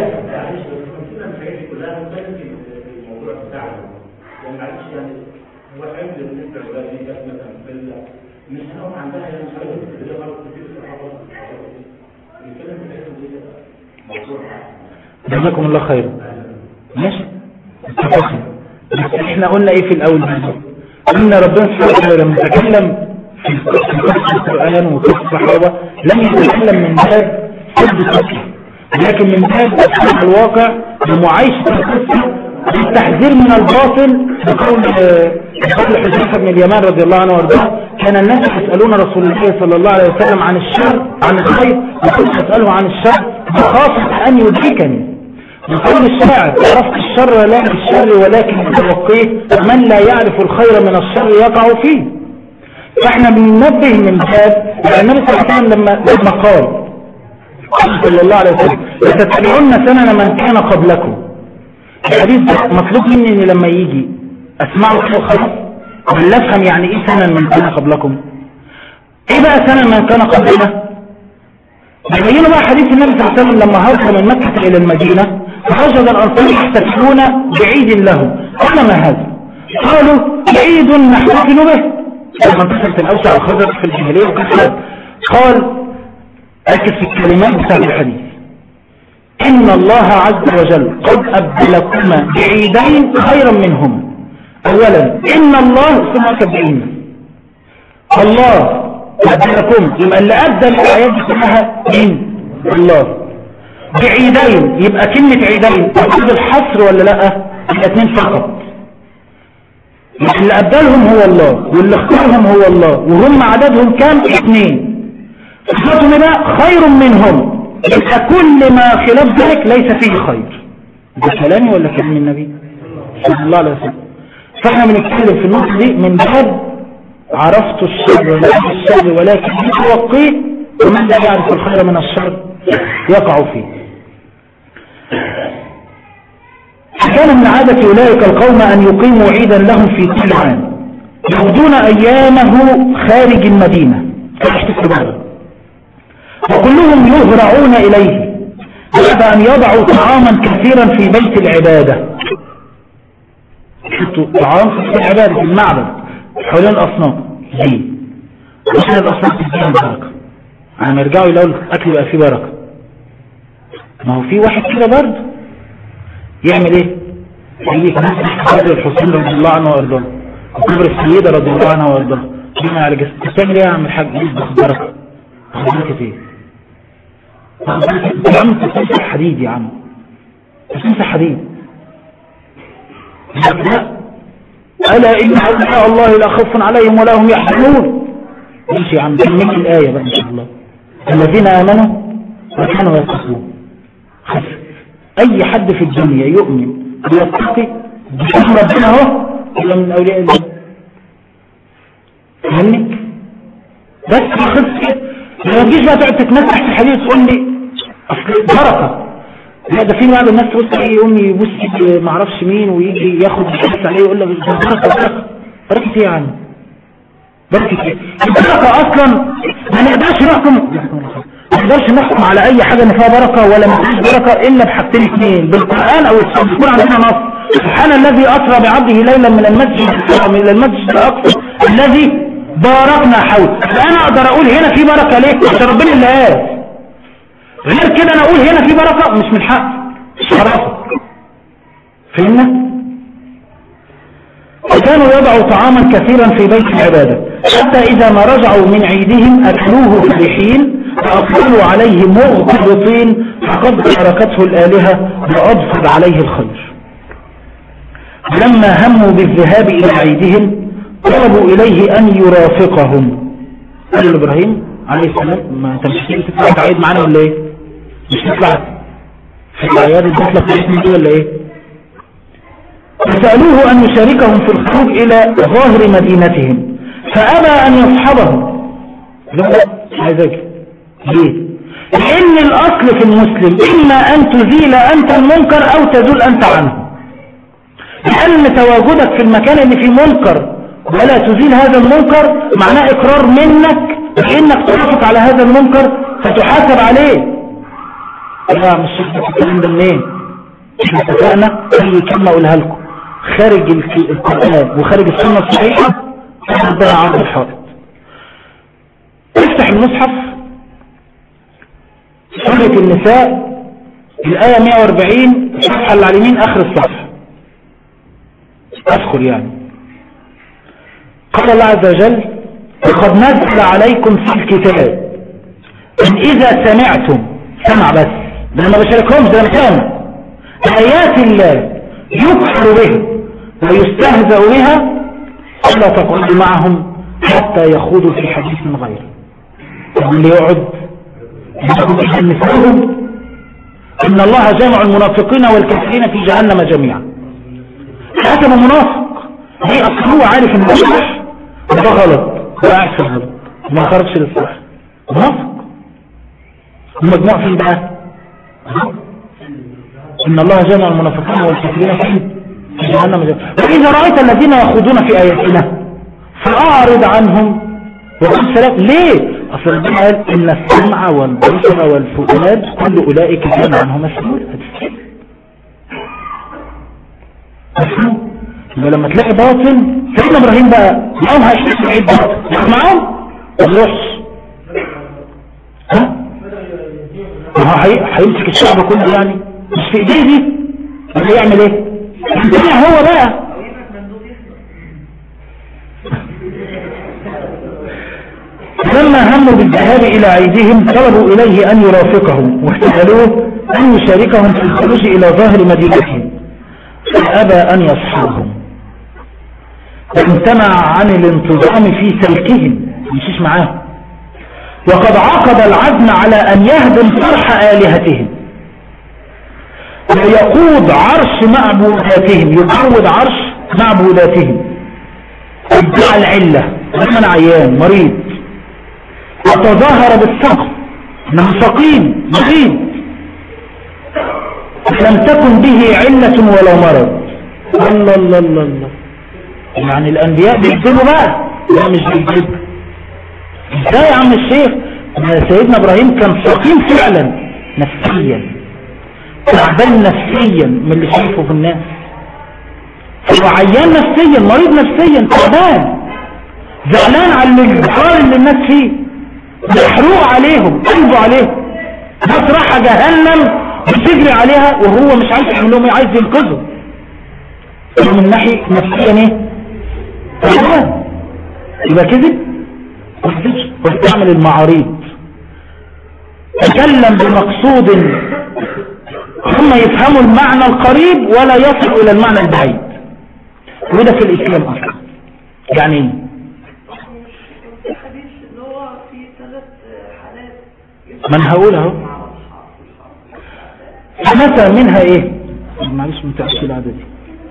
جزاكم الله خيرا ماشي اتفقنا بس احنا قلنا ايه في الاول بالظبط قلنا ربنا سبحانه وتعالى لما تكلم في قصة القرآن وقصة الصحابة لم يتكلم من باب حب القصة لكن من باب أسماء الواقع ومعايشة القصة والتحذير من الباطل بقول آه، بقول حذيفة بن اليمان رضي الله عنه وارضاه كان الناس يسألون رسول الله صلى الله عليه وسلم عن الشر عن الخير وكنت أسأله عن الشر بخافة أن يدركني يقول الشاعر عرفت الشر لا بالشر ولكن بتوقيه ومن لا يعرف الخير من الشر يقع فيه فاحنا بننبه من باب لأن النبي صلى الله عليه وسلم لما لما قال صلى الله عليه وسلم لتتبعون سنن من كان قبلكم الحديث ده مطلوب مني ان لما يجي اسمعه كده خلاص ولا افهم يعني ايه سنن من كان قبلكم ايه بقى سنن من كان قبلنا بيبينوا بقى حديث النبي صلى الله عليه وسلم لما هاجر من مكة الى المدينة فوجد الانصار يحتفلون بعيد لهم قال ما هذا قالوا عيد نحتفل به لما انتصرت الاوسع والخزر في الجاهليه وكان حد قال ركز في الكلمات بتاعت الحديث ان الله عز وجل قد ابدلكما بعيدين خيرا منهما اولا ان الله ثم كبعين الله أبدلكم يبقى اللي أبدل الآيات دي كلها مين الله بعيدين يبقى كلمة عيدين تأخذ الحصر ولا لا الاثنين فقط يبقى اللي أبدلهم هو الله واللي اختارهم هو الله وهم عددهم كام اثنين صفاتهم بقى خير منهم يبقى كل ما خلاف ذلك ليس فيه خير ده كلامي ولا كلام النبي صلى الله عليه وسلم فاحنا بنتكلم في النقطة دي من باب عرفت الشر لا الشر ولكن يتوقيه ومن لا يعرف الخير من الشر يقع فيه كان من عادة أولئك القوم أن يقيموا عيدا لهم في كل عام يقضون أيامه خارج المدينة كالاحتفال وكلهم يهرعون إليه بعد أن يضعوا طعاما كثيرا في بيت العبادة حطوا طعام في بيت العبادة في المعبد حوالين الأصنام ليه؟ عشان الأصنام تديها البركة لما يرجعوا يلاقوا الأكل بقى فيه بركة ما هو في واحد كده برضه يعمل ايه؟ يجي كمان قبر الحسين رضي الله عنه وارضاه وقبر السيدة رضي الله عنها وارضاها يجي على جسد بتعمل ايه يا عم الحاج؟ ليه باخد بركة؟ باخد بركة ايه؟ باخد بركة يا عم انت بتمسح حديد يا عم بتمسح حديد لا ألا إن أولياء الله لا خوف عليهم ولا هم يحزنون ماشي يا عم كمل الآية بقى إن شاء الله الذين آمنوا وكانوا يتقون خف أي حد في الدنيا يؤمن ويتقي بشأن ربنا اهو إلا من أولياء الله فهمني بس خف لما تجيش بقى تقعد تتمسح في الحديث تقول لي أصل بركة لا ده في بعض الناس تبص ايه يقوم يبص ما اعرفش مين ويجي ياخد يحس عليه يقول لك ده بركه بركه بركه ايه يا عم بركه ايه البركه اصلا ما نقدرش نحكم ما نقدرش نحكم على اي حاجه ان فيها بركه ولا ما فيهاش بركه الا بحاجتين اثنين بالقران او السنه يكون عندنا نص سبحان الذي اسرى بعبده ليلا من المسجد الحرام الى المسجد الاقصى الذي باركنا حول انا اقدر اقول هنا في بركة ليه عشان ربنا اللي قال غير كده انا اقول هنا في بركة مش من حق مش حراسة فهمنا وكانوا يضعوا طعاما كثيرا في بيت العبادة حتى إذا ما رجعوا من عيدهم أكلوه فرحين فأقبلوا عليه مغتبطين فقد باركته الآلهة وأضفر عليه الخير لما هموا بالذهاب إلى عيدهم طلبوا إليه أن يرافقهم قال له إبراهيم عليه السلام ما أنت مش هتيجي تطلع تعيد معانا ولا إيه مش تطلع في الأعياد الدخلة بتاعتنا دي ولا إيه فسألوه أن يشاركهم في الخروج إلى ظاهر مدينتهم فأبى أن يصحبهم لا مش عايز أجي ليه لأن الأصل في المسلم إما أن تزيل أنت المنكر أو تزول أنت عنه لأن تواجدك في المكان اللي فيه منكر ولا تزيل هذا المنكر معناه إقرار منك بأنك توافق على هذا المنكر فتحاسب عليه لا مش الكلام ده منين احنا اتفقنا اي كلمة اقولها لكم خارج الك- القرآن وخارج السنة الصحيحة ربنا عرض الحائط افتح المصحف سورة النساء الآية 140 الصفحة اللي على اليمين آخر الصفحة أذكر يعني قال الله عز وجل وقد نزل عليكم في الكتاب إن إذا سمعتم سمع بس ده أنا ما بشاركهمش ده أنا سامع آيات الله يكفر بها ويستهزأ بها فلا تقعدوا معهم حتى يخوضوا في حديث غيره طب اللي يقعد يقعد إذا مثلهم إن الله جامع المنافقين والكافرين في جهنم جميعا حسب منافق ليه أصل هو عارف إن ده صح وده غلط ده قاعد في الغلط ما خرجش للصح منافق المجموع فين بقى إن الله جمع المنافقين والكافرين فين في جهنم جميعا وإذا رأيت الذين يخوضون في آياتنا فأعرض عنهم وقل سلام ليه أصل ربنا قال إن السمع والبصر والفؤاد كل أولئك كان عنه مسؤول مفهوم يبقى لما تلاقي باطل سيدنا ابراهيم بقى معاهم هيحس بعيد باطل يروح معاهم ما يروحش ها ما هو هي- هيمسك الشعب كله يعني مش في ايديه دي ولا يعمل ايه يمتنع هو بقى لما هموا بالذهاب إلى عيدهم طلبوا إليه أن يرافقهم واحتملوه أن يشاركهم في الخروج إلى ظاهر مدينتهم فأبى أن يصحبهم وامتنع عن الانتظام في سلكهم مشيش معاهم وقد عقد العزم على أن يهدم صرح آلهتهم ويقود عرش معبوداتهم يقود عرش معبوداتهم ادعى العلة لما عيان مريض وتظاهر بالسقم انه سقيم مريض لم تكن به علة ولا مرض الله الله الله الله يعني الانبياء بيكذبوا بقى لا مش بيكذبوا ازاي يا عم الشيخ ما سيدنا ابراهيم كان سقيم فعلا نفسيا تعبان نفسيا من اللي شايفه في الناس هو عيان نفسيا مريض نفسيا تعبان زعلان على الانتحار اللي الناس فيه محروق عليهم قلبه عليهم ناس رايحه جهنم بتجري عليها وهو مش عايز يعمل لهم ايه عايز ينقذهم من ناحيه نفسيا ايه تعبان يبقى كذب ما كذبش واستعمل المعاريض تكلم بمقصود هم يفهموا المعنى القريب ولا يصل الى المعنى البعيد وده في الاسلام اصلا يعني ايه الحديث اللي هو في ثلاث حالات ما انا هقول اهو فمتى منها ايه معلش متأكد العددي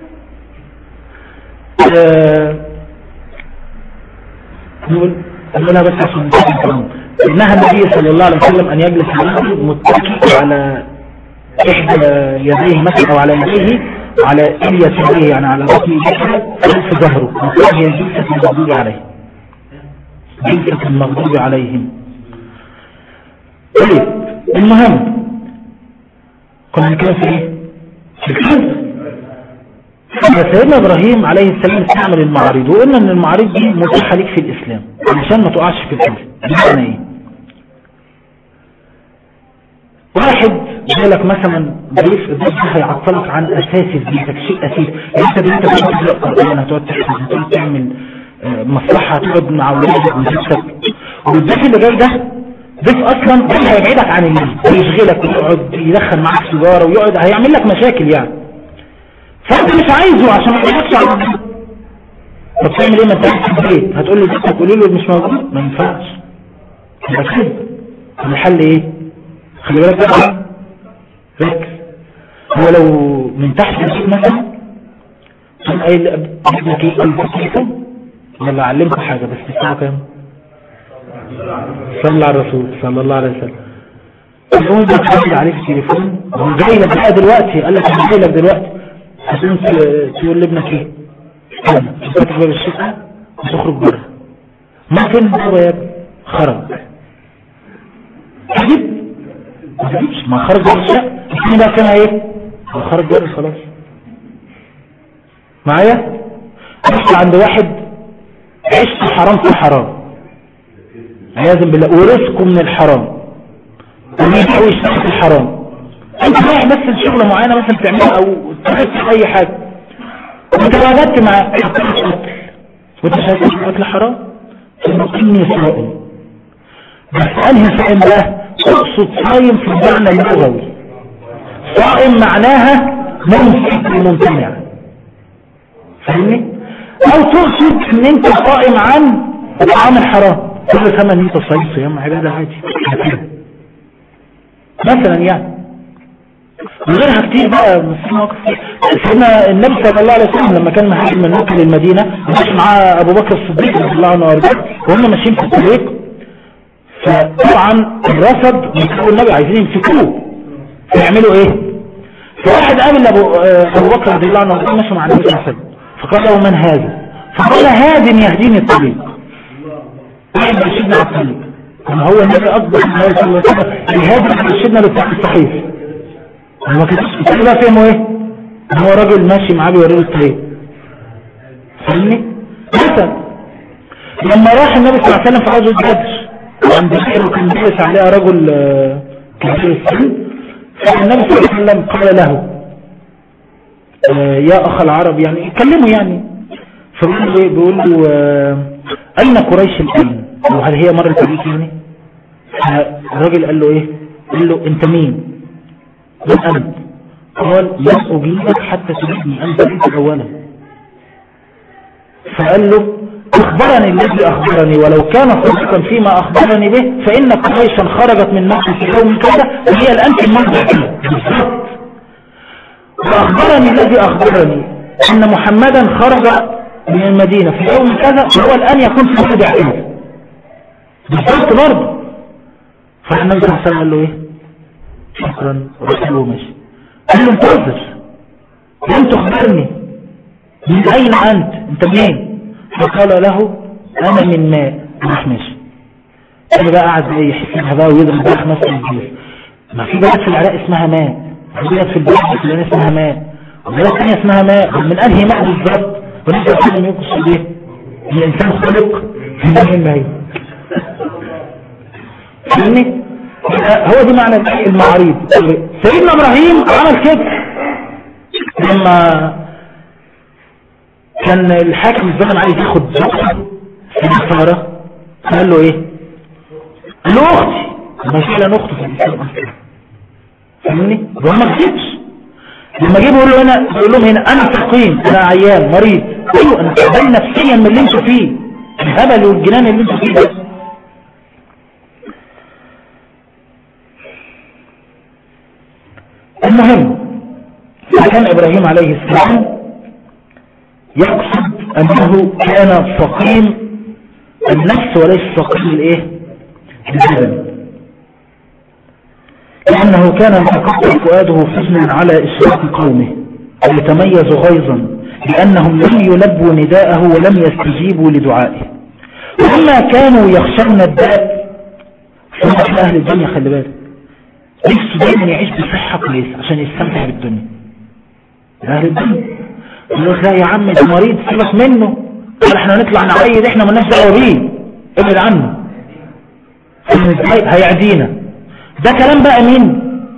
آه، نقول نقولها بس عشان نفهم انها النبي صلى الله عليه وسلم ان يجلس الرجل متكئ على احدى يديه مثلا او على يديه على الية يديه يعني على بطن يديه خلف ظهره هي جلسة المغضوب عليه جلسة المغضوب عليهم طيب المهم كنا كده في ايه في الكذب سيدنا ابراهيم عليه السلام استعمل المعارض وقلنا ان المعارض دي متاحه ليك في الاسلام علشان ما تقعش في الأمر بمعنى ايه واحد جالك مثلا ضيف الضيف ده هيعطلك عن اساسي في بيتك شيء اساسي يعني انت انت بتقعد تقرا قران هتقعد تحفظ هتقعد تعمل آه، مصلحه هتقعد مع اولادك وزوجتك والضيف اللي جاي ده ضيف اصلا ده هيبعدك عن الليل ويشغلك ويقعد يدخل معاك سيجاره ويقعد هيعمل لك مشاكل يعني فانت مش عايزه عشان ما يضحكش على ربنا طب تعمل ايه ما انت قاعد في البيت هتقول لي بنتك قولي له مش موجود ما ينفعش يبقى كده طب الحل ايه خلي بالك بقى ركز هو لو من تحت البيت مثلا كان قايل ابنك ايه قلبك كده يلا اعلمكم حاجه بس تسمعوا كام صلى على الرسول صلى الله عليه وسلم يقوم بيتصل عليه في التليفون هو جاي لك بقى دلوقتي قال لك انا جاي لك دلوقتي هتقوم ت- تقول لابنك ايه استنى تفتح باب الشقه وتخرج بره ما فين بابا يا ابني خرج تجيب ما تجيبش ما خرج بره الشقه الثاني بقى كان ايه هو خرج بره خلاص معايا رحت عند واحد عشت حرام في حرام عياذا بالله ورزقه من الحرام وبيبيع ويشتري في الحرام انت رايح بس لشغله معينه مثلا تعملها او تحس في اي حاجه وانت وجدت مع اكل وانت شايف إن الاكل حرام ثم اني صائم بس انهي صائم ده تقصد صايم في المعنى اللغوي صائم معناها ممسك وممتنع فاهمني او تقصد ان انت صائم عن الطعام الحرام كل ثمن انت صايم صيام عباده عادي كده. مثلا يعني وغيرها كتير بقى بس في مواقف كتير. سيدنا النبي صلى الله عليه وسلم لما كان مهاجر من مكه للمدينه ماشي معاه ابو بكر الصديق رضي الله عنه وارضاه وهم ماشيين في الطريق فطبعا الرصد من النبي عايزين يمسكوه فيعملوا ايه فواحد قابل ابو آه، ابو بكر رضي الله عنه وارضاه ماشي مع النبي صلى الله عليه وسلم فقال له من هذا فقال هاد يهديني الطريق واحد يرشدنا على الطريق كما هو النبي اكبر من الله صلى الله عليه وسلم الهادي يرشدنا للطريق الصحيح ما كانش التاني بقى فهمه ايه ان هو راجل ماشي معاه بيوريه الطريق فاهمني مثلا لما راح النبي صلى الله عليه وسلم في غزوه بدر عند بئر وكان جالس عليها رجل آه، كبير السن فالنبي صلى الله عليه وسلم قال له آه، يا اخ العرب يعني كلمه يعني فبيقول له إيه؟ بيقول له آه، اين قريش الان وهل هي مرت بيك يعني فالراجل قال له ايه قال له انت مين من انت قال لن اجيبك حتى تجيبني انت انت اولا فقال له اخبرني الذي اخبرني ولو كان صدقا فيما اخبرني به فان قريشا خرجت من مكه في يوم كذا وهي الان في المنزل بالضبط وأخبرني الذي أخبرني أن محمدا خرج من المدينة في يوم كذا وهو الآن يكون في موضع كذا بالضبط برضه فالنبي صلى الله عليه وسلم قال له إيه شكرا ورسله ومشي قال له انتظر لم تخبرني من أين أنت أنت منين فقال له أنا من ماء راح ماشي أنا بقى قاعد بقى يحسبها بقى ويضرب بقى خمس تنجيل ما في بلد في العراق اسمها ماء في بلد في البلد الفلانية اسمها ماء وبلد ثانية اسمها ماء من أنهي ماء بالظبط ونسأل الله أن يقصد إيه إن الإنسان خلق في ماء الماء فاهمني هو دي معنى المعاريض سيدنا إبراهيم عمل كده لما كان الحاكم الزمن عايز ياخد زوجته في النصارى قال له ايه قال له اختي ما فعلا اخته في الاسلام اصلا فاهمني هو ما كذبش لما جه بيقول له هنا بيقول لهم هنا انا سقيم انا عيان مريض ايوه انا تعبان نفسيا من اللي انتوا فيه الهبل والجنان اللي انتوا فيه ده المهم كان ابراهيم عليه السلام يقصد انه كان سقيم النفس وليس سقيم الايه البدن لانه كان يتقطع فؤاده حزنا على اشراق قومه ويتميز غيظا لانهم لم يلبوا نداءه ولم يستجيبوا لدعائه وما كانوا يخشون الداء ثم اهل الدنيا خلي بالك نفسه دايما يعيش بصحة كويسة عشان يستمتع بالدنيا اهل الدنيا يقول لك لا يا عم ده مريض سيبك منه قال احنا نطلع نعيد احنا مالناش دعوه بيه ابعد عنه فاهم ازاي هيعدينا ده كلام بقى مين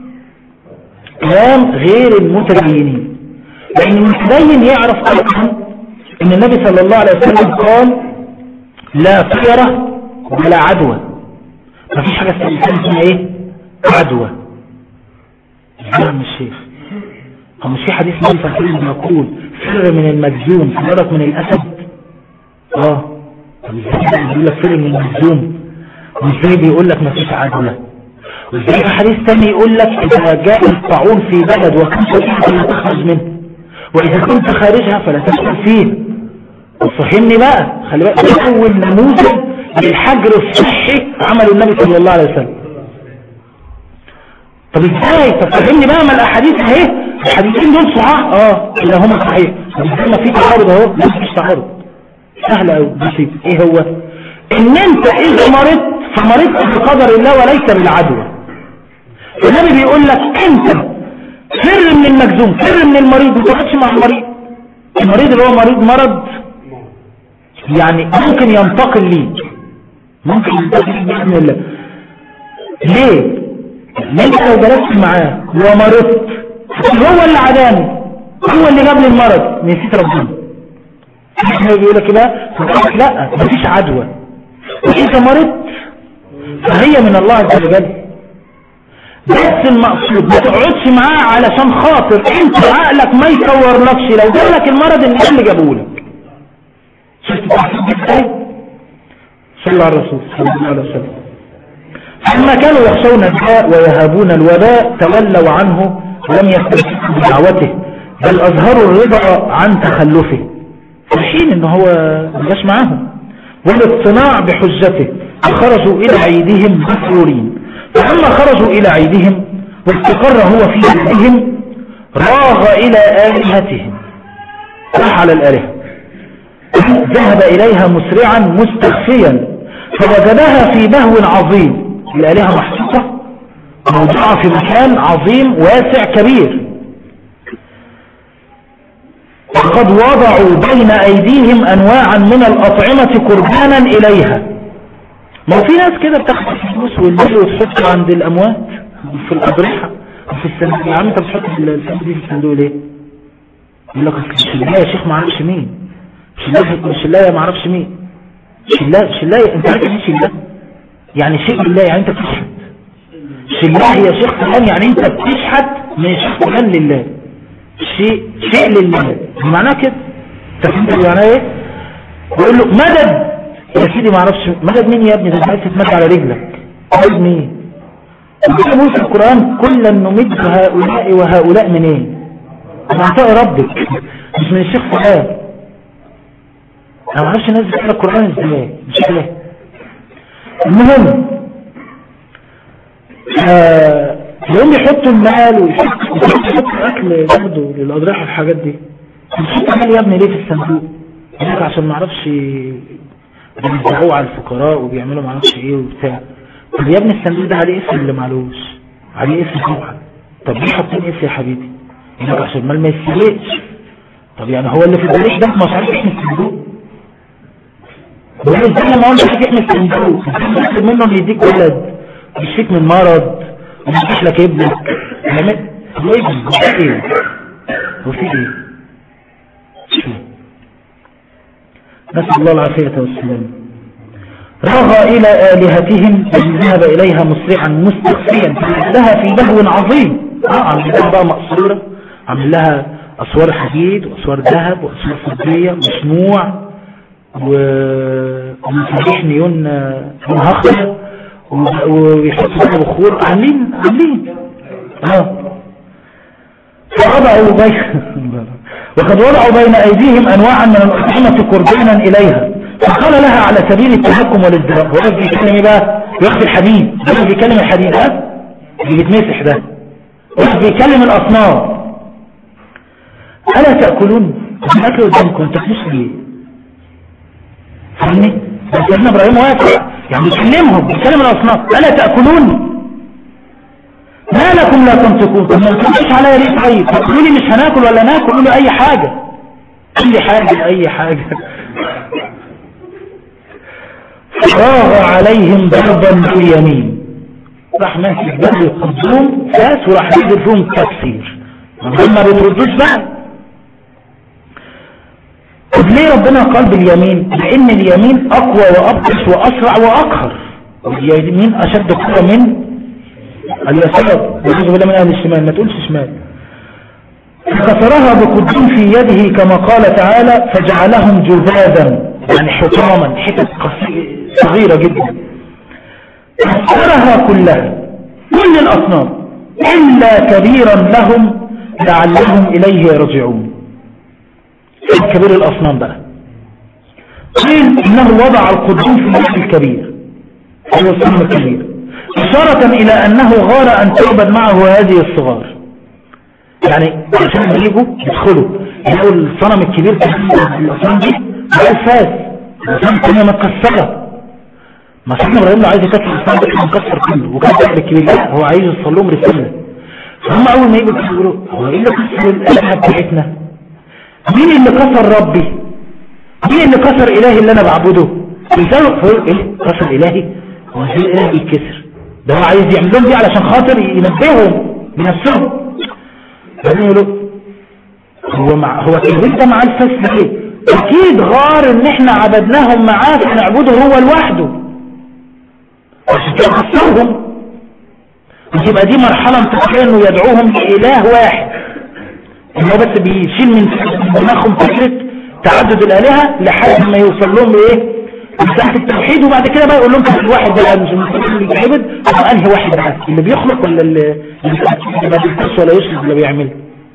كلام غير المتدينين لان المتدين يعرف اصلا ان النبي صلى الله عليه وسلم قال لا طيرة ولا عدوى مفيش حاجة اسمها ايه عدوى نعم الشيخ هو مش في حديث النبي صلى الله عليه وسلم يقول فر من المجزوم فرق من الاسد اه طب ازاي بيقول لك فر من المجزوم وازاي بيقول لك مفيش عدوى وازاي في حديث تاني يقول لك اذا جاء الطاعون في بلد وكنت فيها فلا تخرج منه واذا كنت خارجها فلا تدخل فيه وفهمني بقى خلي بالك ده اول نموذج للحجر الصحي عمله النبي صلى الله عليه وسلم طب ازاي طب فهمني بقى ما الاحاديث اهي الحديثين دول صحاح اه اللي هم صحيح طب ازاي ما في تعارض اهو لا مفيش تعارض سهل قوي بسيط ايه هو ان انت اذا مرضت فمرضت بقدر الله وليس بالعدوى النبي بيقول لك انت فر من المجزوم فر من المريض ما تقعدش مع المريض المريض اللي هو مريض مرض يعني ممكن ينتقل ليك ممكن ينتقل ليك بإذن الله ليه لان انت لو جلست معاه ومرضت هو اللي عداني هو اللي جاب لي المرض نسيت ربنا احنا بيقول لك بقى فقالك لا مفيش عدوى واذا مرضت فهي من الله عز وجل بس المقصود ما تقعدش معاه علشان خاطر انت عقلك ما يصورلكش لو جالك المرض اللي اللي جابهولك شفت تحسب ازاي صلى على الرسول صلى الله عليه وسلم لما كانوا يخشون الداء ويهابون الوباء تولوا عنه ولم يستمسكوا بدعوته بل اظهروا الرضا عن تخلفه في حين ان هو مجاش معاهم والاقتناع بحجته فخرجوا الى عيدهم مسرورين فلما خرجوا الى عيدهم واستقر هو في عيدهم راغ الى آلهتهم راح على الآلهة ذهب إليها مسرعا مستخفيا فوجدها في بهو عظيم الآلهة محطوطة موضوعة في مكان عظيم واسع كبير وقد وضعوا بين أيديهم أنواعا من الأطعمة قربانا إليها ما هو في ناس كده بتاخد الفلوس والبيل وتحطه عند الأموات في الأضرحة في الصندوق يا عم انت بتحط الفلوس دي في الصندوق ليه؟ يقول لك اصل الشلاية يا شيخ ما اعرفش مين شلاية الشلاية ما اعرفش مين شلاية شلاية انت عارف ايه شلاية؟ يعني شيء لله يعني انت بتشحت شلاية يا شيخ فلان يعني انت بتشحت من شيخ فلان لله شيء شيء لله معناه كده انت فهمت معناه ايه؟ بيقول له مدد يا سيدي ما اعرفش مدد مين يا ابني ده انت عايز تتمد على رجلك مدد مين؟ بيقول في القرآن كلا نمد هؤلاء وهؤلاء من ايه من عطاء ربك مش من الشيخ فلان انا ما اعرفش الناس بتقرا القرآن ازاي مش فاهم المهم آه يوم يحطوا المال ويحطوا اكل برضه للاضرحه والحاجات دي بتحط مال يا ابني ليه في الصندوق هناك عشان ما اعرفش بيوزعوه على الفقراء وبيعملوا ما اعرفش ايه وبتاع طب يا ابني الصندوق ده عليه اسم اللي معلوش عليه اسم طبعا طب ليه حاطين اسم يا حبيبي هناك عشان المال ما يستهلكش طب يعني هو اللي في البريش ده مش عارف يحمي الصندوق ولا ازاي لما هو مش عارف يحمي الصندوق يطلب منه ان يديك ولد يشفيك من مرض ويفتح لك ابنك يعمل هو ايه هو ايه هو في ايه مش فاهم. نسأل الله العافية والسلام رغى إلى آلهتهم الذي ذهب إليها مسرعا مستخفيا لها في بهو عظيم آه عمل لها بقى مقصورة عمل لها أسوار حديد وأسوار ذهب وأسوار فضية مشموع ومصابيح نيون لون أخضر ويحطوا فيها بخور عاملين عاملين اه فوضعوا بين وقد وضعوا بين أيديهم أنواعا من الأطعمة قربانا إليها فقال لها على سبيل التهكم والازدراء هو ده بيتكلم ايه بقى ياخد الحديد ده بيتكلم الحديد ها اللي بيتمسح ده هو بيتكلم الأصنام ألا تأكلون الأكل قدامكم انت تاكلوش ليه فاهمني بس سيدنا إبراهيم واقف يعني بيكلمهم بيكلم الأصنام ألا تأكلون ما لكم لا تنطقون طب ما تنطقش عليا ليه طيب تقولوا لي مش هناكل ولا ناكل قولوا لي اي حاجة اي حاجة اي حاجة راغ عليهم ضربا باليمين راح ماسك باب القدوم فاس وراح نزل فيهم تكسير هم ما بيتردوش بقى طب ليه ربنا قال باليمين لان اليمين اقوى وابطش واسرع واقهر واليمين اشد قوة من اليسار والعياذ بالله من اهل الشمال ما تقولش شمال فكسرها بقدوم في يده كما قال تعالى فجعلهم جذاذا يعني حطاما حتت قصي- صغيرة جدا كسرها كلها كل الأصنام إلا كبيرا لهم لعلهم إليه يرجعون كبير الأصنام بقى قيل إنه وضع القدوم في الوقت الكبير هو الصنم الكبير إشارة إلى أنه غار أن تعبد معه هذه الصغار يعني عشان ما يجوا يدخلوا يلاقوا الصنم الكبير في الأصنام دي بقى الفاس الأصنام التانية متكسرة ما سيدنا ابراهيم لو عايز يكسر الاسلام ده كان مكسر كله وكان بيعمل الكبير لا هو عايز يوصل لهم رساله فهم اول ما يجوا كده يقولوا هو ايه اللي كسر الالهه بتاعتنا مين اللي كسر ربي مين اللي كسر الهي اللي انا بعبده يسالوا فيقول ايه كسر الهي هو ازاي الاله يتكسر ده هو عايز يعمل لهم دي علشان خاطر ينبههم بنفسهم بعدين يقولوا هو مع هو الكبير ده معاه الفاس ليه اكيد غار ان احنا عبدناهم معاه فنعبده هو لوحده عشان كده خسرهم وتبقى دي مرحلة انتقالية انه يدعوهم لإله واحد ان هو بس بيشيل من دماغهم فكرة تعدد الآلهة لحد ما يوصل لهم لإيه مساحة التوحيد وبعد كده بقى يقول لهم طب الواحد بقى مش المستقيم اللي بيعبد هو انهي واحد بقى اللي بيخلق ولا اللي اللي ما بيخلقش ولا يشرك ولا بيعمل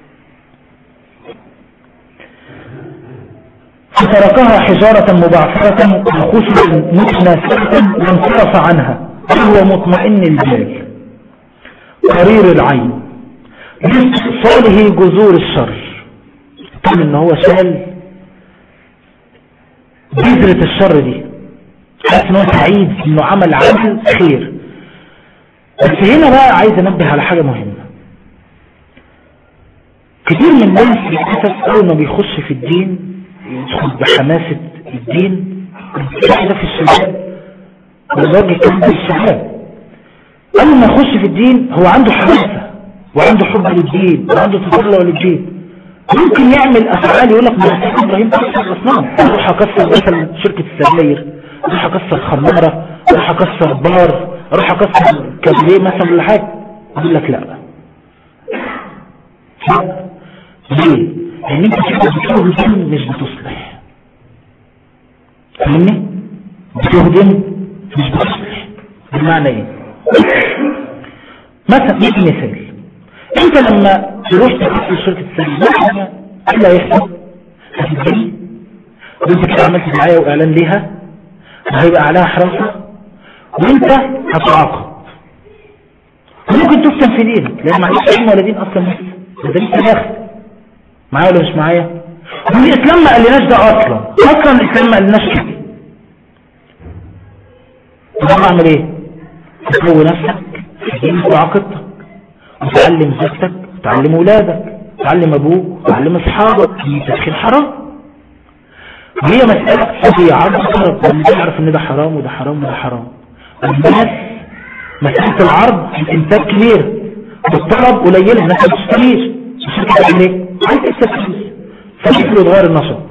فتركها حجارة مبعثرة وخشب متناسقة وانصرف عنها وهو مطمئن البال قرير العين لاستئصاله جذور الشر كان ان هو شال بذرة الشر دي حاسس ان هو سعيد انه عمل عمل خير بس هنا بقى عايز انبه على حاجة مهمة كتير من الناس للأسف أول ما بيخش في الدين يدخل بحماسة الدين تلاقي ده في الشباب والراجل كان في الشباب أول ما يخش في الدين هو عنده حماسة وعنده حب للدين وعنده تطلع للدين ممكن يعمل أفعال يقول لك ما أنا إبراهيم كسر الأصنام أروح أكسر مثلا شركة السجاير أروح أكسر خمارة أروح أكسر بار أروح أكسر كابليه مثلا ولا حاجة يقول لك لا لا ليه؟ لأن أنت كده بتهدم مش بتصلح فاهمني؟ بتهدم مش بتصلح بمعنى ايه؟ مثلا ندي مثال انت لما تروح تقفل شركة السليم مثلا ايه اللي هيحصل؟ هتتبني وانت كده عملت دعاية واعلان ليها وهيبقى عليها حراسة وانت هتعاقب وممكن تفتن في دينك لان معلش علم ولا دين اصلا لسه ده لسه داخل معايا ولا مش معايا والاسلام ما قالناش ده اصلا اصلا الاسلام ما قالناش كده طب اعمل ايه تقوي نفسك في دينك وعقيدتك وتعلم زوجتك وتعلم ولادك تعلم ابوك وتعلم اصحابك في تدخين حرام وهي مسألة هي عرض طلب لما تعرف ان ده حرام وده حرام وده حرام والناس مسألة العرض الانتاج كبير والطلب قليل الناس ما بتشتريش الشركة تعمل ايه؟ عايز تكسب فلوس فكيف تغير النشاط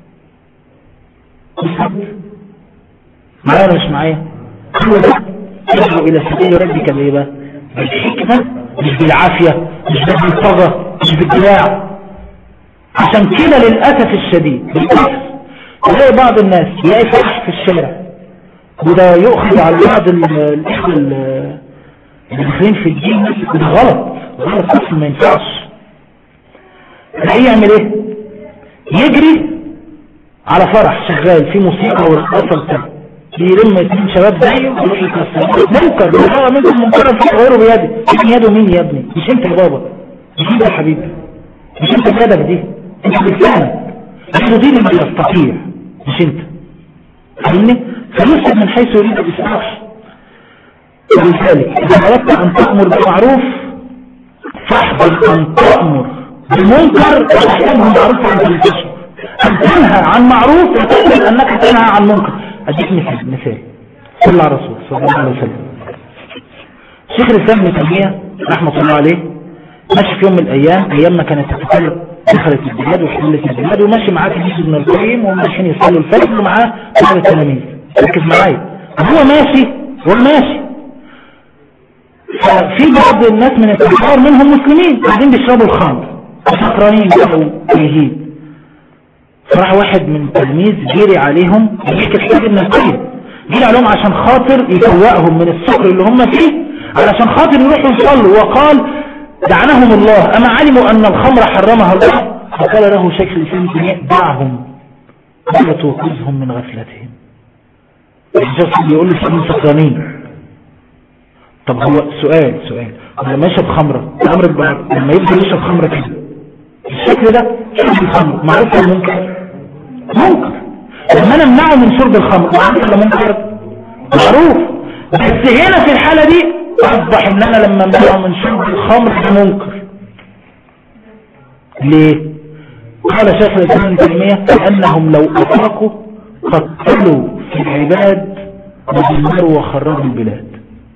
معايا ولا مش معايا؟ هو ده يدعو الى سبيل ربك بايه بقى؟ بالحكمة مش بالعافية مش بالبلطجة مش بالدراع عشان كده للأسف الشديد للأسف تلاقي بعض الناس يلاقي فرح في الشارع وده يؤخذ على بعض ال- الإخوة ال- اللي داخلين في الدين وده غلط غلط أصلا ما ينفعش تلاقيه يعمل ايه يجري على فرح شغال في موسيقى ورقصة وبتاع يلم اثنين شباب زيه ويروح يكسر منكر بيبقى منكم منكر في غيره بيده مين يده مين يا ابني مش انت يا بابا مش انت يا حبيبي مش انت بيدك دي انت بلسانك انت دين اللي يستطيع مش انت فاهمني فيسلم من حيث يريد الاصلاح ولذلك اذا اردت ان تامر بالمعروف فاحذر ان تامر بالمنكر وتحكمه معروف عن الفحش ان تنهى عن معروف وتعلم انك تنهى عن منكر اديك مثال مثال صلى على الرسول صلى الله عليه وسلم شيخ الإسلام ابن تيمية رحمة الله عليه ماشي في يوم من الأيام أيام ما كانت التكالب دخلت البلاد وحلت البلاد وماشي معاه تلميذ ابن القيم وماشيين يصلوا الفجر ومعاه بعض التلاميذ ركز معايا وهو ماشي وهو ماشي ففي بعض الناس من الكفار منهم مسلمين قاعدين بيشربوا الخمر سكرانين بقوا تايهين فراح واحد من التلميذ جري عليهم يحكي الحكايه ابن القيم جري عليهم عشان خاطر يفوقهم من السكر اللي هم فيه علشان خاطر يروحوا يصلوا وقال لعنهم الله أما علموا أن الخمر حرمها الله فقال له شيخ الإسلام ابن تيمية دعهم ولا توقظهم من غفلتهم الجسد بيقول له سيدنا سكرانين طب هو سؤال سؤال لما يشرب خمرة الأمر بقى- لما يبدأ يشرب خمرة كده الشكل ده شرب الخمر معروف ولا منكر منكر لما انا امنعه من شرب الخمر معروف ولا منكر معروف بس هنا في الحالة دي اصبح ان انا لما امنعه من شرب الخمر ده منكر ليه قال شيخ الاسلام ابن تيميه لانهم لو اطلقوا قتلوا في العباد ودمروا وخربوا البلاد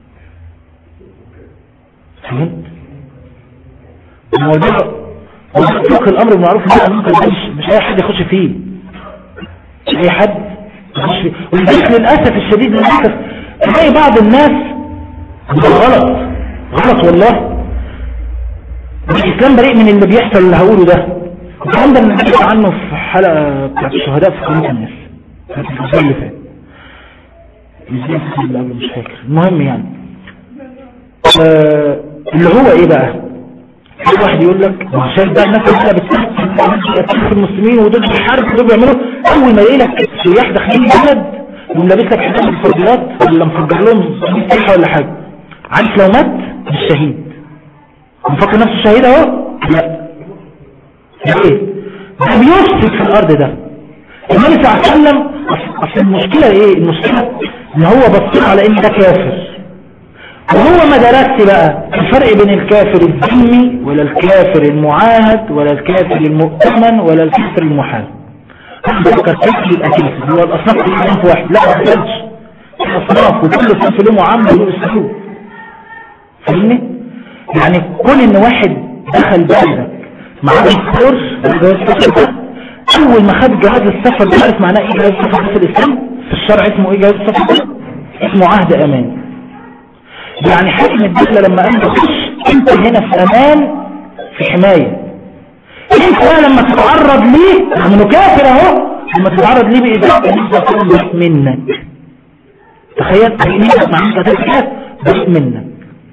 فهمت الموضوع موضوع فقه الامر بالمعروف والنهي عن المنكر ده مش مش اي حد يخش فيه مش اي حد يخش فيه ولذلك للاسف الشديد للاسف تلاقي بعض الناس ده غلط غلط والله الاسلام بريء من اللي بيحصل اللي هقوله ده الكلام ده بنحكي عنه في حلقه بتاعت الشهداء في قناه الناس كانت الاسبوع اللي فات الاسبوع اللي قبل مش فاكر المهم يعني آه اللي هو ايه بقى في واحد يقول لك ما شايف بقى الناس اللي بتقتل في المسلمين ودول بيحاربوا ودول بيعملوا اول ما يلاقي لك سياح داخلين البلد يقوم لابس لك حزام مفجرات ولا مفجر لهم سلاح ولا حاجه عارف لو مات مش شهيد مفكر نفسه شهيد اهو لا ليه ده بيفسد في الارض ده النبي صلى الله عليه وسلم أصل- اصل المشكله ايه المشكله ان هو بص على ان ده كافر وهو ما درسش بقى الفرق بين الكافر الذمي ولا الكافر المعاهد ولا الكافر المؤتمن ولا الكافر المحارب فكر كافر الأكيد هو الأصناف كلها صنف واحد لا ما تقلش الأصناف وكل صنف له معاملة وله أسلوب فاهمني؟ يعني كون إن واحد دخل بلدك معاه الكورس جواز السفر ده أول ما خد جواز السفر ده عارف معناه إيه جواز السفر في الإسلام؟ في الشرع اسمه إيه جواز السفر ده؟ اسمه عهد أمان يعني حاكم الدولة لما انت تخش انت هنا في امان في حماية انت بقى لما تتعرض ليه رغم انه كافر اهو لما تتعرض ليه بإذن انت تقوم منك تخيل تخيل مع انت تتكاف بريء منك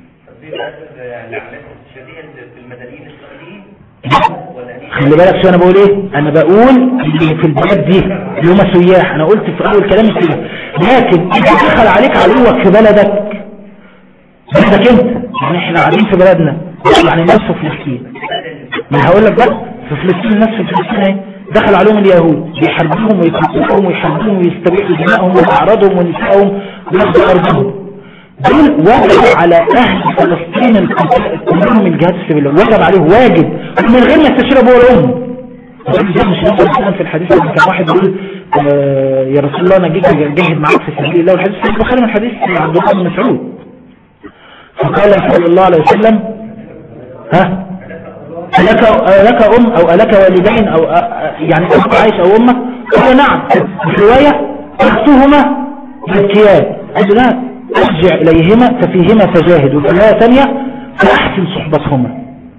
خلي بالك شو انا بقول ايه انا بقول اللي في البلد دي اللي هم سياح انا قلت في اول كلامي كده لكن اذا دخل عليك عدوك في بلدك بلدك انت يعني احنا قاعدين في بلدنا يعني الناس في فلسطين ما هقول لك بقى في فلسطين الناس في فلسطين اهي دخل عليهم اليهود بيحاربوهم ويقتلوهم ويحاربوهم ويستبيحوا دمائهم واعراضهم ونسائهم وياخذوا ارضهم دول واجب على اهل فلسطين القتال كلهم من جهات السبيل واجب عليه واجب من غير ما يستشير ابوه وامه زي مش مثلا في الحديث لما كان واحد يقول آه يا رسول الله انا جيت اجاهد معاك في سبيل الله والحديث في البخاري من حديث عبد الله بن مسعود فقال صلى الله عليه وسلم ها ألك, ألك أم أو ألك والدين أو أ- أ- يعني أبوك عايش أو أمك قال نعم في رواية أختهما يبكيان قال له لا ارجع إليهما ففيهما تجاهد وفي رواية ثانية فأحسن صحبتهما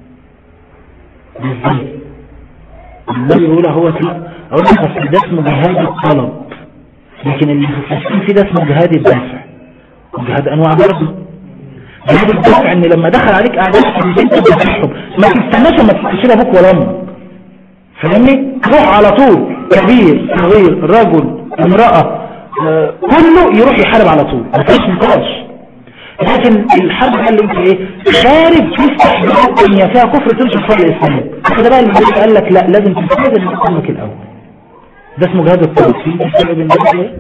بالظبط النبي يقول هو لا أقول لك بس ده اسمه جهاد الطلب لكن اللي في فلسطين في ده اسمه جهاد الدافع وجهاد أنواع برضه جهاد الدافع ان لما دخل عليك اعداء انت بتفتحهم ما تستناش اما تستشير ابوك ولا امك فاهمني روح على طول كبير صغير رجل امرأة آه، كله يروح يحارب على طول ما فيش نقاش لكن الحرب قال لي انت ايه خارج تفتح بلاد الدنيا فيها كفر تنشر فيها الاسلام فده بقى اللي قال لك لا لازم تستاذن من امك الاول ده اسمه جهاد الطلب في فرق بين ده ايه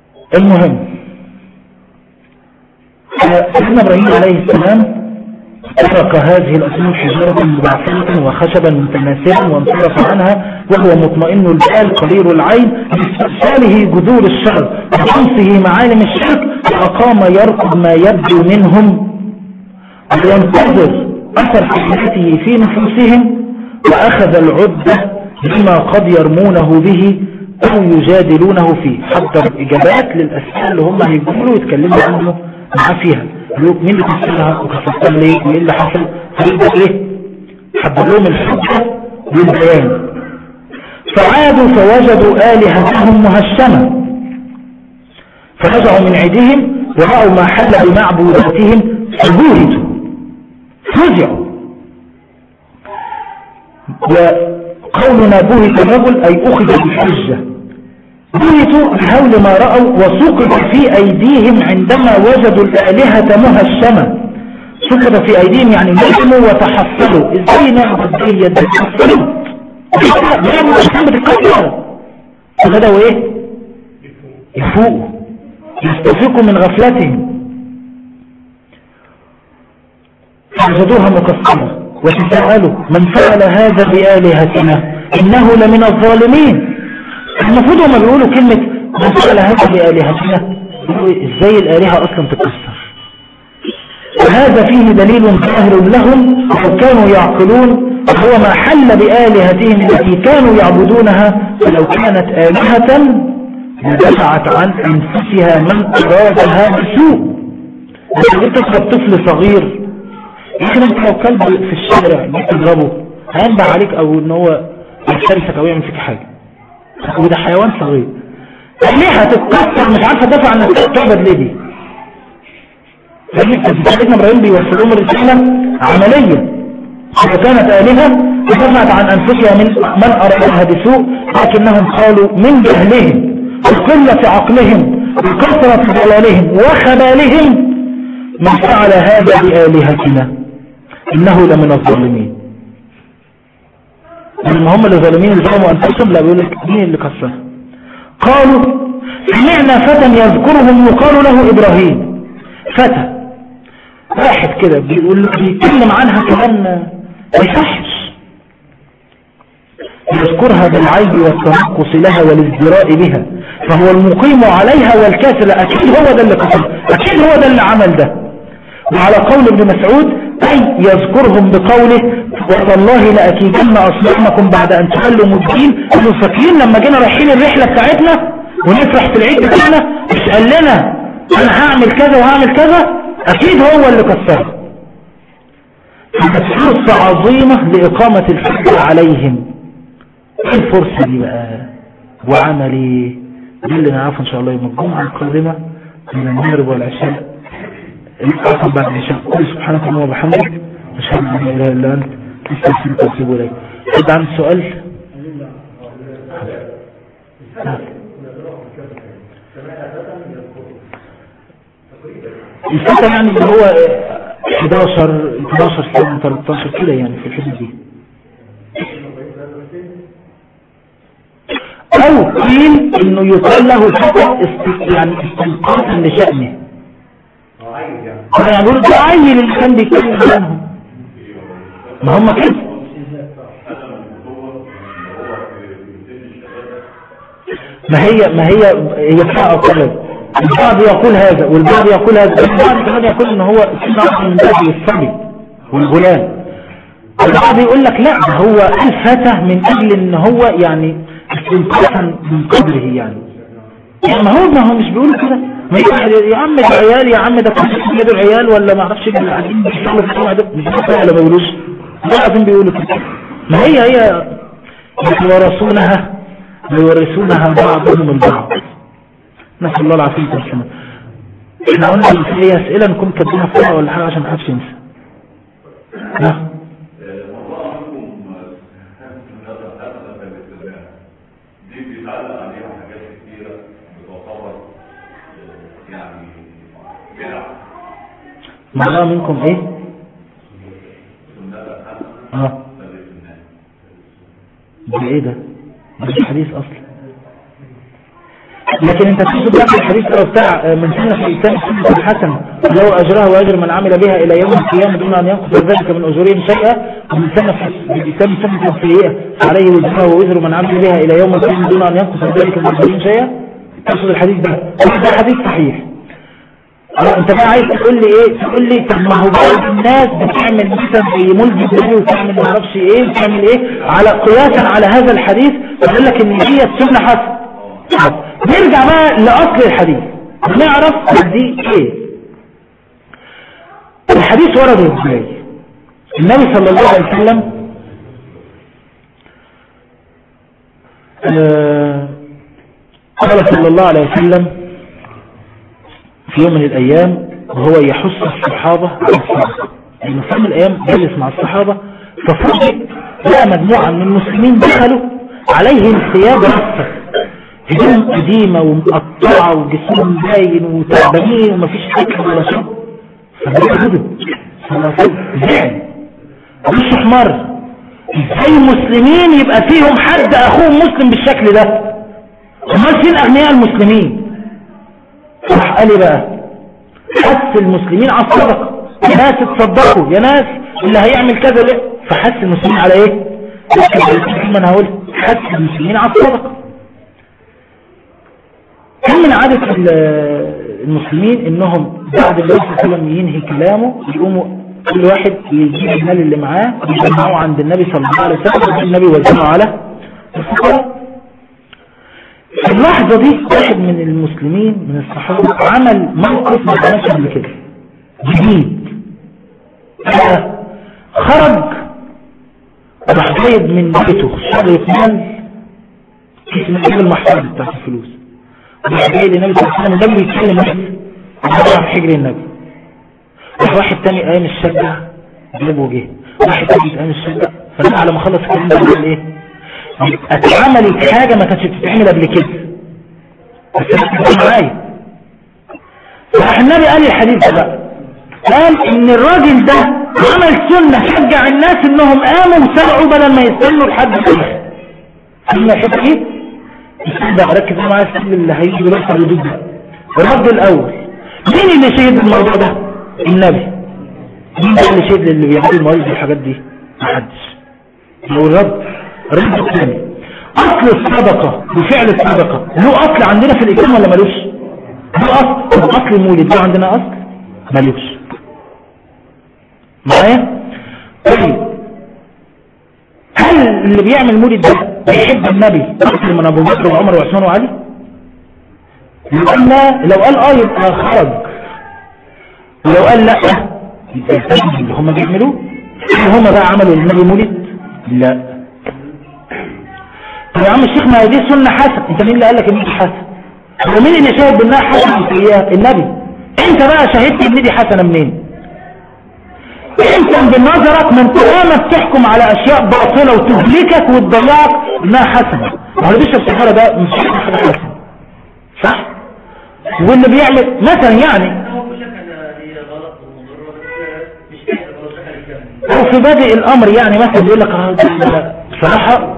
المهم سيدنا ابراهيم عليه السلام ترك هذه الأصنام حجارة مبعثرة وخشبا متناسرا وانصرف عنها وهو مطمئن البال قرير العين باستئصاله جذور الشر وخمسه معالم الشرك وأقام يرقب ما يبدو منهم وينتظر أثر حكمته في نفوسهم وأخذ العدة بما قد يرمونه به أو يجادلونه فيه حضر إجابات للأسئلة اللي هم هيقولوا ويتكلموا عنه معاه فيها يقولوا مين اللي تفسرها وكفرتها ليه وايه اللي حصل فيبدأ ايه حضر لهم الحجة والبيان فعادوا فوجدوا آلهتهم مهشمة فرجعوا من عيدهم ورأوا ما حل بمعبوداتهم فبورتوا فزعوا وقولنا بهت الرجل أي أخذ بالحجة بهتوا بحول ما رأوا وسقط في أيديهم عندما وجدوا الآلهة مهشمة سقط في أيديهم يعني نجموا وتحصلوا إزاي نعبد دي يد تحصلوا نعمل أحسن بتتكسر فبدأوا إيه يفوقوا يستفيقوا من غفلتهم فوجدوها مكسرة وتساءلوا من فعل هذا بآلهتنا إنه لمن الظالمين المفروض هم بيقولوا كلمة من فعل هذا بآلهتنا ازاي الآلهة أصلا تكسر وهذا فيه دليل ظاهر لهم لو كانوا يعقلون هو ما حل بآلهتهم التي كانوا يعبدونها فلو كانت آلهة لدفعت عن أنفسها من أرادها بسوء لكن تضرب طفل صغير يمكن انت لو كلب في الشارع جيت تضربه هينبع عليك او ان هو يفترسك او يعمل فيك حاجة وده حيوان صغير ليه هتتكسر مش عارفة تدافع عن نفسك تعبد ليه دي سيدنا ابراهيم بيوصل لهم الرسالة عملية وكانت آلهة ودفعت عن أنفسها من من أرادها بسوء لكنهم قالوا من جهلهم وقلة عقلهم وكثرة ضلالهم وخبالهم من فعل هذا بآلهتنا إنه لمن الظالمين لما هم اللي ظالمين اللي ظلموا أنفسهم لا بيقول لك مين اللي كسر قالوا سمعنا فتى يذكرهم يقال له إبراهيم فتى واحد كده بيقول بيتكلم عنها كلام ما يصحش يذكرها بالعيب والتنقص لها والازدراء بها فهو المقيم عليها والكاسل أكيد هو ده اللي كسر أكيد هو ده اللي عمل ده وعلى قول ابن مسعود أي يذكرهم بقوله والله لأكيدن أصنامكم بعد أن تعلموا الدين انتوا فاكرين لما جينا رايحين الرحلة بتاعتنا ونفرح في العيد بتاعنا مش قال لنا أنا هعمل كذا وهعمل كذا أكيد هو اللي كسره كانت فرصة عظيمة لإقامة الحجة عليهم ايه الفرصة دي بقى وعمل ايه دي اللي نعرفه ان شاء الله يوم الجمعة القادمة من المغرب والعشاء الأصل بعد العشاء قل سبحانك اللهم وبحمدك أشهد أن لا إله إلا أنت أستغفرك وأتوب إليك حد عنده سؤال؟ الفتى يعني اللي هو 11 12 سنة 13 كده يعني في الحدود دي او قيل انه يقال له الفتى است... يعني استنقاذا لشأنه يعني بيقولوا ده عيل اللي كان بيتكلم عنهم ما هم كده ما هي ما هي هي فيها اقوال البعض يقول هذا والبعض يقول هذا البعض كمان يقول ان هو سنة من باب الصبي والغلام البعض يقول لك لا ده هو الفتى من اجل ان هو يعني استنقاذا من قدره يعني يعني ما هو ما هو مش بيقول كده ما يقول يا عم ده عيال يا عم ده كان يدوا العيال ولا ما اعرفش اللي قاعدين بيشتغلوا في الجامعه ده مش كده ولا ما بيقولوش لا قاعدين بيقولوا كده ما هي هي يتوارثونها يورثونها بعضهم البعض نسأل الله العافية والسلامة احنا قلنا ان في اسئلة نكون كاتبينها في ورقة ولا حاجة عشان محدش ينسى ها دي بيتعلق عليها حاجات كتيرة بتعتبر يعني بدع معناها منكم ايه اه ده ايه ده ده مش حديث اصلا لكن انت تقصد بقى الحديث اللي بتاع آه، من سنة في الإسلام سنة الحسنة لو أجرها وأجر من عمل بها إلى يوم القيامة دون أن ينقص ذلك من أجورهم شيئا ومن سنة في الإسلام سنة سيئة عليه وزرها ووزر من عمل بها إلى يوم القيامة دون أن ينقص ذلك من أجورهم شيئا تقصد الحديث ده ده حديث صحيح اه انت بقى عايز تقول لي ايه تقول لي طب ما هو بعض الناس بتعمل مثلا زي ملجي النبي وتعمل ما اعرفش ايه وتعمل ايه على قياسا على هذا الحديث يقول لك ان هي السنه حسن طب نرجع بقى لاصل الحديث نعرف دي ايه الحديث ورد ازاي النبي صلى الله عليه وسلم آه، قال صلى الله عليه وسلم في يوم من الأيام وهو يحث الصحابة على الصدقة لأنه في يوم من الأيام جلس مع الصحابة ففوجئ لقى مجموعة من المسلمين دخلوا عليهم ثياب رفة هدوم قديمة ومقطعة وجسمهم باين وتعبانين ومفيش أكل ولا شرب فبدأ غضب صلى الله عليه وسلم زعل وشه احمر ازاي المسلمين يبقى فيهم حد اخوهم مسلم بالشكل ده امال فين اغنياء المسلمين راح قال ايه بقى حث المسلمين على الصدقه يا ناس اتصدقوا يا ناس اللي هيعمل كذا ليه فحث المسلمين على ايه ما انا هقول حث المسلمين على الصدقه كان من عادة ال- المسلمين انهم بعد النبي صلى الله عليه وسلم ينهي كلامه يقوموا كل واحد يجيب المال اللي معاه يجمعه عند النبي صلى الله عليه وسلم النبي يوزعه على الفقراء في اللحظة دي واحد من المسلمين من الصحابة عمل موقف ما كانش قبل كده جديد آه، خرج راح جايب من بيته شغلة مال كيس من قبل المحفظة بتاعت الفلوس راح جاي للنبي صلى الله عليه وسلم ده بيتكلم بس راح في حجر النبي راح واحد تاني قام الشجع جابه وجه واحد تاني قام الشجع فالنبي على ما خلص الكلام ده قال ايه اتعملت حاجة ما كانتش بتتعمل قبل كده بس انت معايا فراح النبي قال الحديث ده بقى قال ان الراجل ده عمل سنة شجع الناس انهم قاموا وسرعوا بدل ما يستنوا لحد الاخر فهمنا الحته دي ده ركز معايا في اللي هيجي دلوقتي الردود ده الرد الاول مين اللي شهد الموضوع ده النبي مين ده اللي شهد اللي بيعمل المواعيد والحاجات دي محدش لو الرد الرد الثاني اصل الصدقه وفعل الصدقه له اصل عندنا في الاسلام ولا ملوش له اصل طب اصل المولد له عندنا اصل ملوش معايا طيب هل اللي بيعمل مولد ده بيحب النبي اكثر من ابو بكر وعمر وعثمان وعلي لو قال لا لو قال اه يبقى خرج ولو قال لا يبقى يلتزم اللي هم بيعملوه هل هم بقى عملوا للنبي مولد لا طب يا عم الشيخ ما هي دي سنة حسن انت مين اللي قال لك ان دي حسن هو مين اللي شاهد بانها حسنة وسيئة النبي انت بقى شهدت ان دي حسنة منين انت بنظرك من قامت تحكم على اشياء باطلة وتهلكك وتضيعك انها حسنة ما هو اللي بيشرب سيجارة ده مش حاجة حسنة صح واللي بيعمل مثلا يعني هو بيقول لك انا هي غلط ومضره بس مش كده غلط دخل الجنه او في بادئ الامر يعني مثلا يقول لك اه ده صراحة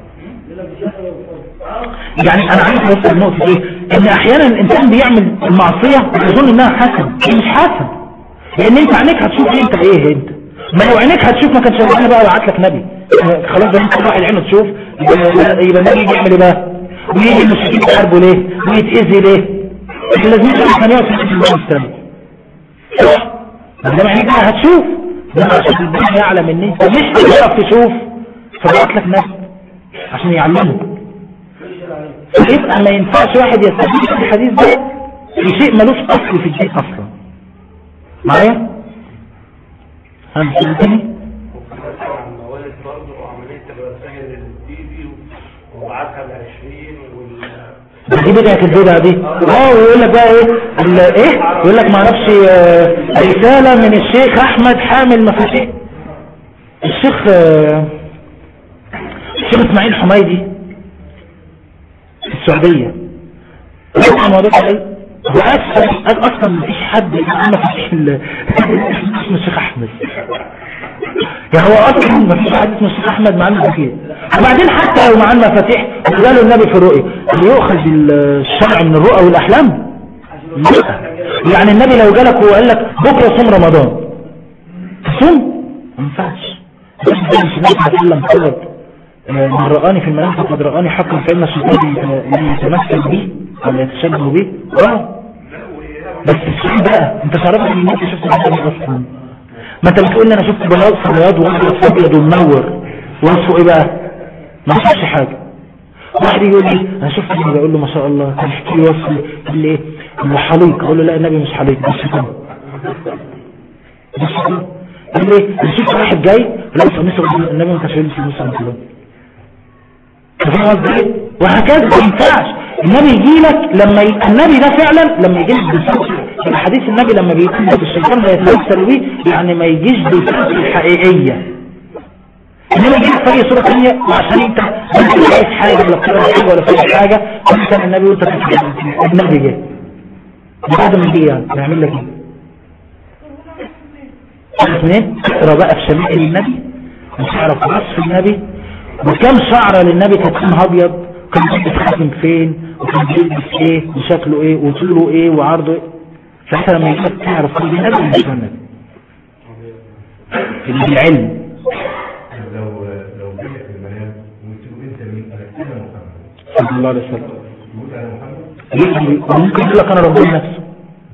يعني انا عايز اوصل النقطة دي ان احيانا الانسان بيعمل المعصية ويظن انها حسن هي مش حسن لان انت عينيك هتشوف ايه انت ايه انت ما لو عينيك هتشوف ما كانش ربنا بقى بعت لك نبي آه، خلاص ده انت راح العين تشوف يبقى يبقى النبي يجي يعمل ايه بقى ويجي المشركين يحاربوا ليه ويتأذي ليه احنا لازم نعرف ثانية في الاسلام صح ما دام عينيك بقى هتشوف ده عشان ربنا يعلم ان انت مش هتعرف تشوف فبعت لك نبي عشان يعلمك يبقى ما ينفعش واحد يستفيد في الحديث ده في شيء ملوش اصل في الدين اصلا معايا هنسلتني الموالد برضه وعمليه الرسائل التيفي وبعتها ل 20 وال دي بدعة البدعة دي اه ويقول لك بقى ايه ال- ايه يقول لك ما اعرفش آه، رسالة من الشيخ احمد حامل مفاتيح الشيخ آه، الشيخ اسماعيل حميدي في السعودية رفع الموضوع عليه وأسأل أصلا مفيش حد معاه مفاتيح ال- اسمه الشيخ أحمد يعني هو أصلا مفيش حد اسمه الشيخ أحمد معاه مفاتيح وبعدين حتى لو معاه المفاتيح قالوا النبي في الرؤيا اللي يؤخذ الشرع من الرؤى والأحلام لا يعني النبي لو جالك وقال لك بكرة صوم رمضان تصوم ما ينفعش بس ده مش النبي صلى الله عليه وسلم قال من رآني في المنام فقد رآني حقا فإن الشيطان يتمثل بي أو يتشبه بي اه بس السؤال بقى انت تعرف ان النبي شفت النبي اصلا ما انت بتقول لي انا شفت بياض في بياض وابيض في ابيض ومنور وصفه ايه بقى ما شفتش حاجه واحد يقول لي انا شفت النبي اقول له ما شاء الله كان يحكي لي وصف يقول لي ايه انه حليق اقول له لا النبي مش حليق ده شيطان ده شيطان يقول لي انا شفت واحد جاي لابس قميص أبيض، النبي ما كانش بيلبس قميص أبيض. فاهم قصدي ايه؟ وهكذا ما ينفعش النبي يجي لك لما ي... النبي ده فعلا لما يجي لك بالصوت في حديث النبي لما بيقول لك الشيطان لا يتمثل بيه يعني ما يجيش بالصوت الحقيقيه انما يجي لك في اي صوره ثانيه وعشان انت انت مش عايز حاجه ولا بتقرا حاجه ولا فاهم حاجه انت النبي وانت بتتكلم. النبي جه بعد ما يجي يعني يعمل لك ايه؟ اثنين تقرا بقى في شمائل النبي وتعرف وصف النبي وكم شعره للنبي كانت لونها ابيض كان بيلبس خاتم فين وكان بيلبس ايه وشكله ايه وطوله ايه وعرضه ايه ساعتها لما يجيلك تعرف كل النبي ومش النبي اللي بالعلم لو لو جيت في المنام وقلت له انت مين؟ قال انا محمد صلى الله عليه وسلم يقول انا محمد يجي وممكن يقول لك انا ربنا نفسه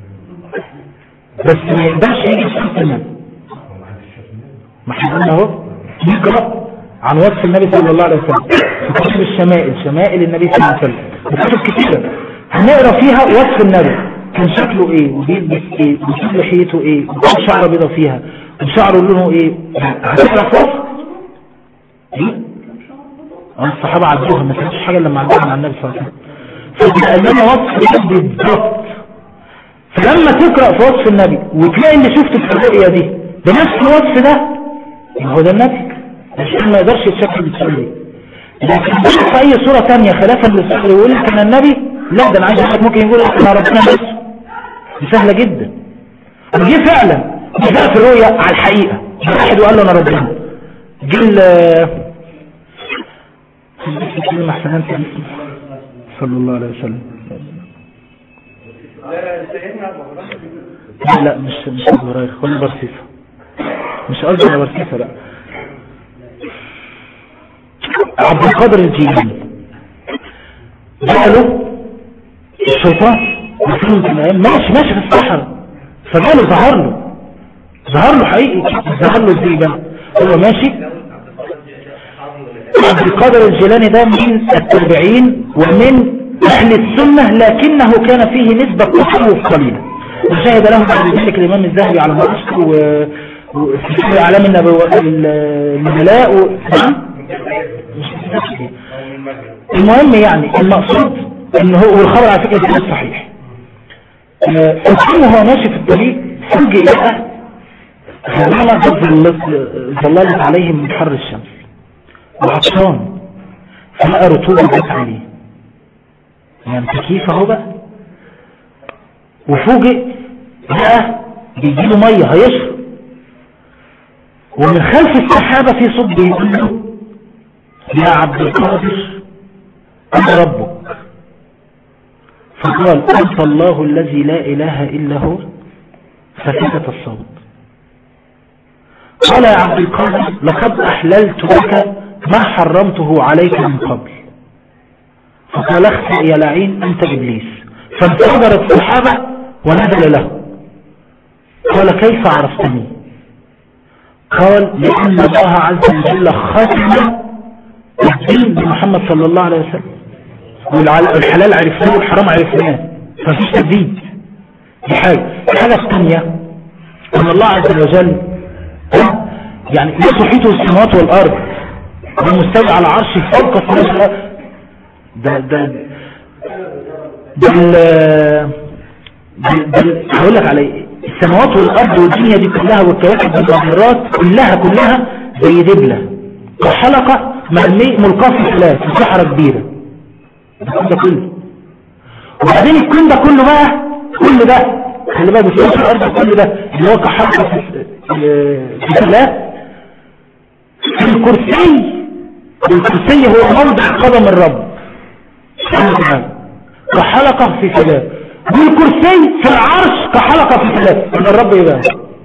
بس ما يقدرش يجي في صوت النبي هو ما عنديش شك منه. ما احنا قلنا اهو نقرا عن وصف النبي صلى الله عليه وسلم في كتب الشمائل شمائل النبي صلى الله عليه وسلم وكتب كتيرة هنقرا فيها وصف النبي كان شكله ايه وبيلبس ايه وشكل لحيته ايه وكان شعره بيضة فيها وشعره لونه ايه هتقرا في وصف ايه اه الصحابة عدوها ما كانش حاجة لما عدوها عن النبي صلى الله عليه وسلم فبقى لنا وصف النبي بالظبط فلما تقرأ في وصف النبي وتلاقي اللي شفته في الرؤية دي بنفس الوصف ده يبقى هو ده النبي عشان ما يقدرش يتشكل بالصورة دي لكن في اي صورة تانية خلافا للصورة يقول لك انا النبي لا ده انا عايز اقول لك ممكن يقول لك انا ربنا بس دي سهلة جدا وجي فعلا جاء في الرؤية على الحقيقة واحد وقال له انا ربنا جه ال كلمة احسنان في اسمه صلى الله عليه وسلم لا لا مش مش ابو هريره خد برسيسه مش قصدي على برسيسه لا عبد القادر الجيلاني جاله الشيطان يقول في الايام ماشي ماشي في الصحراء فجاله ظهر له ظهر له حقيقي ظهر له ازاي بقى هو ماشي عبد القادر الجيلاني ده من التابعين ومن أهل السنة لكنه كان فيه نسبة تصوف قليلة وشهد له بعد ذلك الإمام الذهبي على مصر و- وفي أعلام النبو- النبلاء و... نعم؟ مش متذكر. المهم يعني المقصود ان هو والخبر على فكرة ده صحيح آه، فكان وهو ماشي في الطريق فوجئ لقى غمامة قد ظلت- ظللت عليه من حر الشمس وعطشان فلقى رطوبة جت عليه يعني تكييف اهو بقى وفوجئ لقى بيجيله ميه هيشرب ومن خلف السحابة في صوت بيقول له يا عبد القادر أنا ربك فقال أنت الله الذي لا إله إلا هو فسكت الصوت قال يا عبد القادر لقد أحللت لك ما حرمته عليك من قبل فقال اخسئ يا لعين أنت إبليس فانفجرت السحابة ونزل له قال كيف عرفتني قال لأن الله عز وجل ختم الدين بمحمد صلى الله عليه وسلم والحلال عرفناه والحرام عرفناه فمفيش تجديد دي حاجة الحاجة الثانية أن الله عز وجل يعني لا تحيطه السماوات والأرض والمستوى على عرشه فوق السماوات والأرض ده ده بال بال بال هقول لك على ايه السماوات والارض والدنيا دي كلها والكواكب والمجرات كلها كلها زي دبله وحلقه مرمي ملقاه في خلاف في صحراء كبيره الكون ده كله وبعدين الكون ده كله بقى كل ده خلي بالك في الارض كل ده اللي هو كحلقه في في خلاف الكرسي الكرسي هو موضع قدم الرب سبحانه وتعالى كحلقة في سلام والكرسي في العرش كحلقة في سلام من الرب يبقى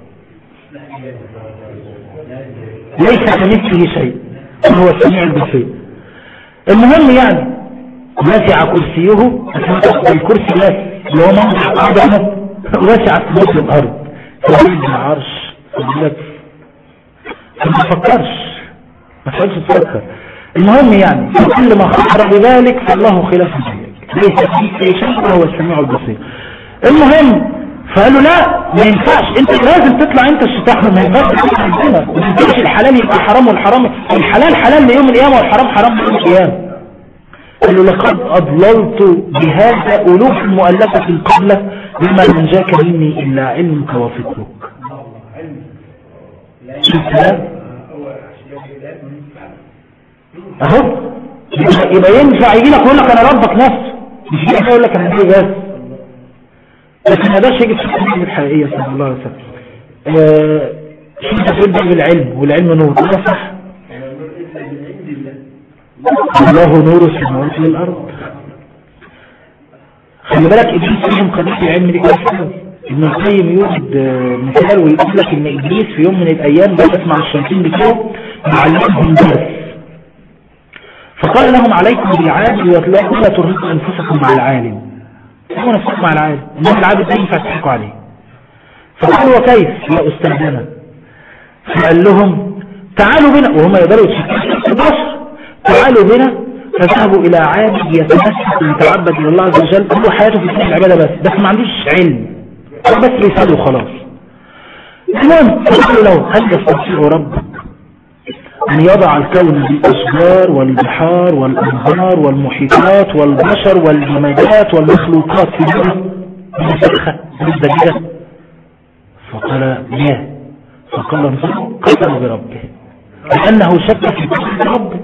ليس كمثله شيء هو السميع البصير المهم يعني وسع كرسيه الكرسي واسع اللي هو موضع قدمه وسع في مثل الارض فوجد العرش فقلت ما تفكرش ما تحاولش تفكر المهم يعني كل ما خطر بذلك فالله خلاف ذلك ليس في شيء وهو السميع البصير المهم فقالوا لا ما ينفعش انت لازم تطلع انت الشتاح ما ينفعش تطلع عندنا ما ينفعش الحلال يبقى حرام والحرام الحلال حلال ليوم القيامه والحرام حرام ليوم القيامه قالوا لقد أضللت بهذا ألوف مؤلفة قبلك بما نجاك مني إلا علمك وفكرك شفت ده اهو يبقى- يبقى ينفع يجي لك يقول لك انا ربك نفسه مش يجي يقول لك انا نبي بس لكن ما ده يجي في الحقيقة الحقيقية صلى الله عليه وسلم آه، شو تقول ده بالعلم والعلم نور ده صح الله نور السماوات والارض خلي بالك ابليس فيهم خليك العلم دي كويس قوي ابن القيم يوجد آه، مثال ويقول لك ان ابليس في يوم من الايام جلس مع الشياطين بتوعه معلمهم درس فقال لهم عليكم بالعالم ولا لا ترهقوا انفسكم مع العالم هو نفسكم مع العالم انما العابد لا ينفع تضحكوا عليه فقالوا وكيف يا استاذنا فقال لهم تعالوا بنا وهم يقدروا يتشكلوا البشر تعالوا بنا فذهبوا الى عابد يتمسك ويتعبد الى الله عز وجل هو حياته في سنة العبادة بس بس ما عندوش علم هو بس رسالة وخلاص المهم فقالوا له هل يستطيع ربك أن يضع الكون بالأشجار والبحار والأنهار والمحيطات والبشر والجمادات والمخلوقات في جرة بسخة بالدجاجة فقال لا فقال انظروا قسم بربه لأنه شك في قسم ربه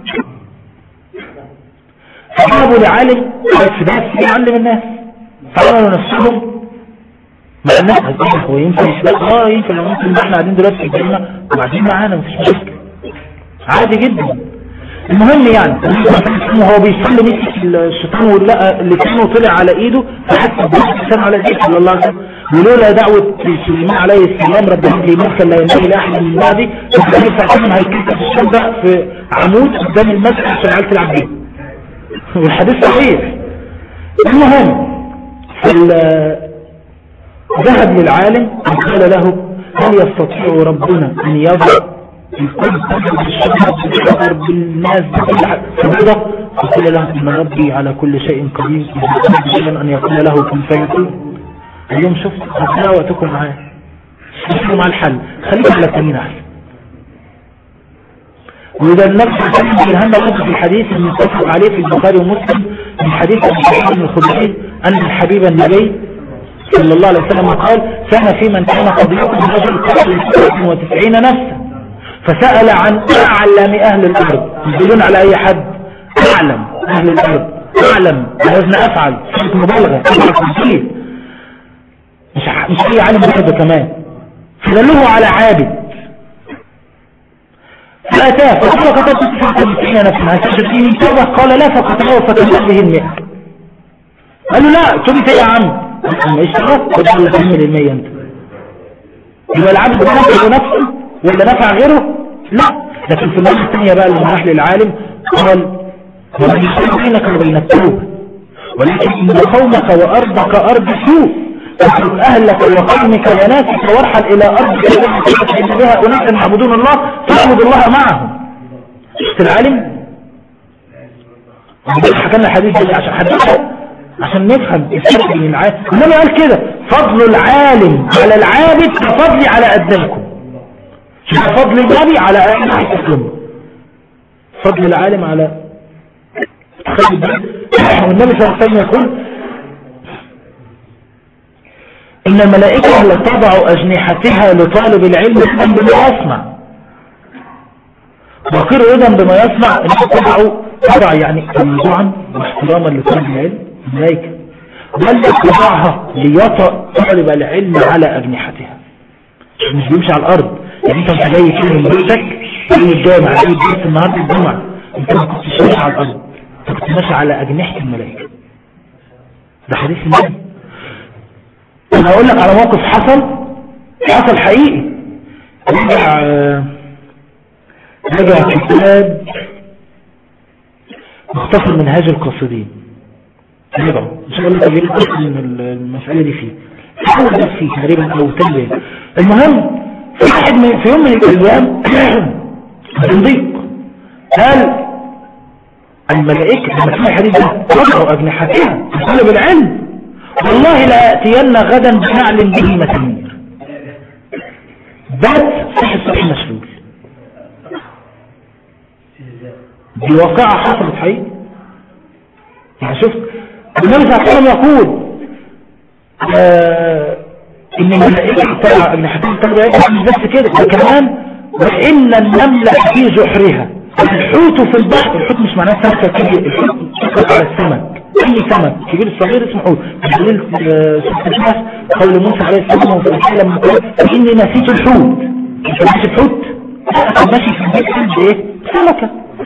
فذهبوا لعالم في بس يعلم الناس فعملوا نفسهم مع الناس هو ينفع يشبه اه ينفع لو ممكن احنا قاعدين دلوقتي في الجنة وقاعدين معانا مفيش مشكلة عادي جدا المهم يعني هو بيصلي مسك الشيطان ولقى اللي كانه طلع على ايده فحس بالشيطان على ايده صلى الله عليه وسلم ولولا دعوة سليمان عليه السلام ربنا لي ملكا لا ينبغي لاحد من بعدي فكان ينفع كمان هيتكتب في الشمس في عمود قدام المسجد عشان العيال تلعب بيه والحديث صحيح المهم فال- ذهب للعالم وقال له هل يستطيع ربنا ان يضع الكل الشجر بالناس بكل حاجة فبيضة فقال له ان ربي على كل شيء قدير اذا كان شيئا ان يقول له كن فيكون اليوم شفت هتلاقوا وقتكم معاه شوفوا مع الحل خليك على التمين احسن وإذا النفس الحديث الهم الأب في الحديث المتفق عليه في البخاري ومسلم من حديث أبي سعيد الخدري أن الحبيب النبي صلى الله عليه وسلم قال كان في من كان قبلكم رجل قتل 99 نفسا فسأل عن أعلم أهل الأرض يدلون على أي حد أعلم أهل الأرض أعلم وزن أفعل صوت مبالغة أفعل كثير مش ع- مش أي عالم برضه كمان فدلوه على عابد فأتاه فقال قتلت 99 نفسا هتجد فيه توبة قال لا فقتله فتنبه به المئة قال له لا تبت ايه يا عم ما اشتغلت قد لك من المية انت يبقى العبد ده نفعه نفسه ولا نفع غيره لا لكن في المرة الثانية بقى لما راح للعالم قال ومن يشتغل بينك وبين التوبة ولكن إن قومك وأرضك أرض سوء فاترك أهلك وقومك وناسك وارحل إلى أرض فإن بها أناس يعبدون الله تعبد الله معهم شفت العالم حكى لنا الحديث ده عشان حدثنا عشان نفهم الفرق بين العالم انما قال كده فضل العالم على العابد كفضلي على أدناكم شوف فضل النبي على أهلكم فضل العالم على خلي بالك. والنبي صلى الله عليه وسلم يقول إن الملائكة لا تضع أجنحتها لطالب العلم رضا بما يسمع وقير رضا بما يسمع إن تضع تضع يعني تمضعا واحتراما لطالب العلم الملائكة بل تضعها ليطأ طالب العلم على أجنحتها مش بيمشي على الأرض يعني أنت مش جاي كده من بيتك جاي الجامع جاي الدرس النهارده الجمعة انت ما كنتش ماشي على الارض انت كنت ماشي على اجنحة الملائكة ده حديث النبي انا اقول لك على موقف حصل حصل حقيقي رجع رجع كتاب مختصر منهاج القاصدين رجعوا ان شاء الله تجيب من المسألة دي فيه حاول بس فيه تقريبا او تنبيه المهم في واحد من في يوم من الايام صديق قال الملائكة لما سمع الحديث ده رفعوا اجنحتها طلب العلم والله لأتين غدا بنعل به مسامير بات صح الصبح مسلول دي واقعة حصلت حقيقة يعني شفت النبي صلى الله عليه وسلم يقول آه ان الملائكة ترى اجنحتين ترى مش بس كده ده كمان وان النملة في جحرها الحوت في البحر الحوت مش معناه سمكة كبير الحوت تطلق على السمك اي سمك كبير الصغير اسمه حوت دليل سورة الناس قول موسى عليه السلام وفي الحالة لما قال اني نسيت الحوت انت ماشي الحوت ماشي في البيت عند ايه سمكة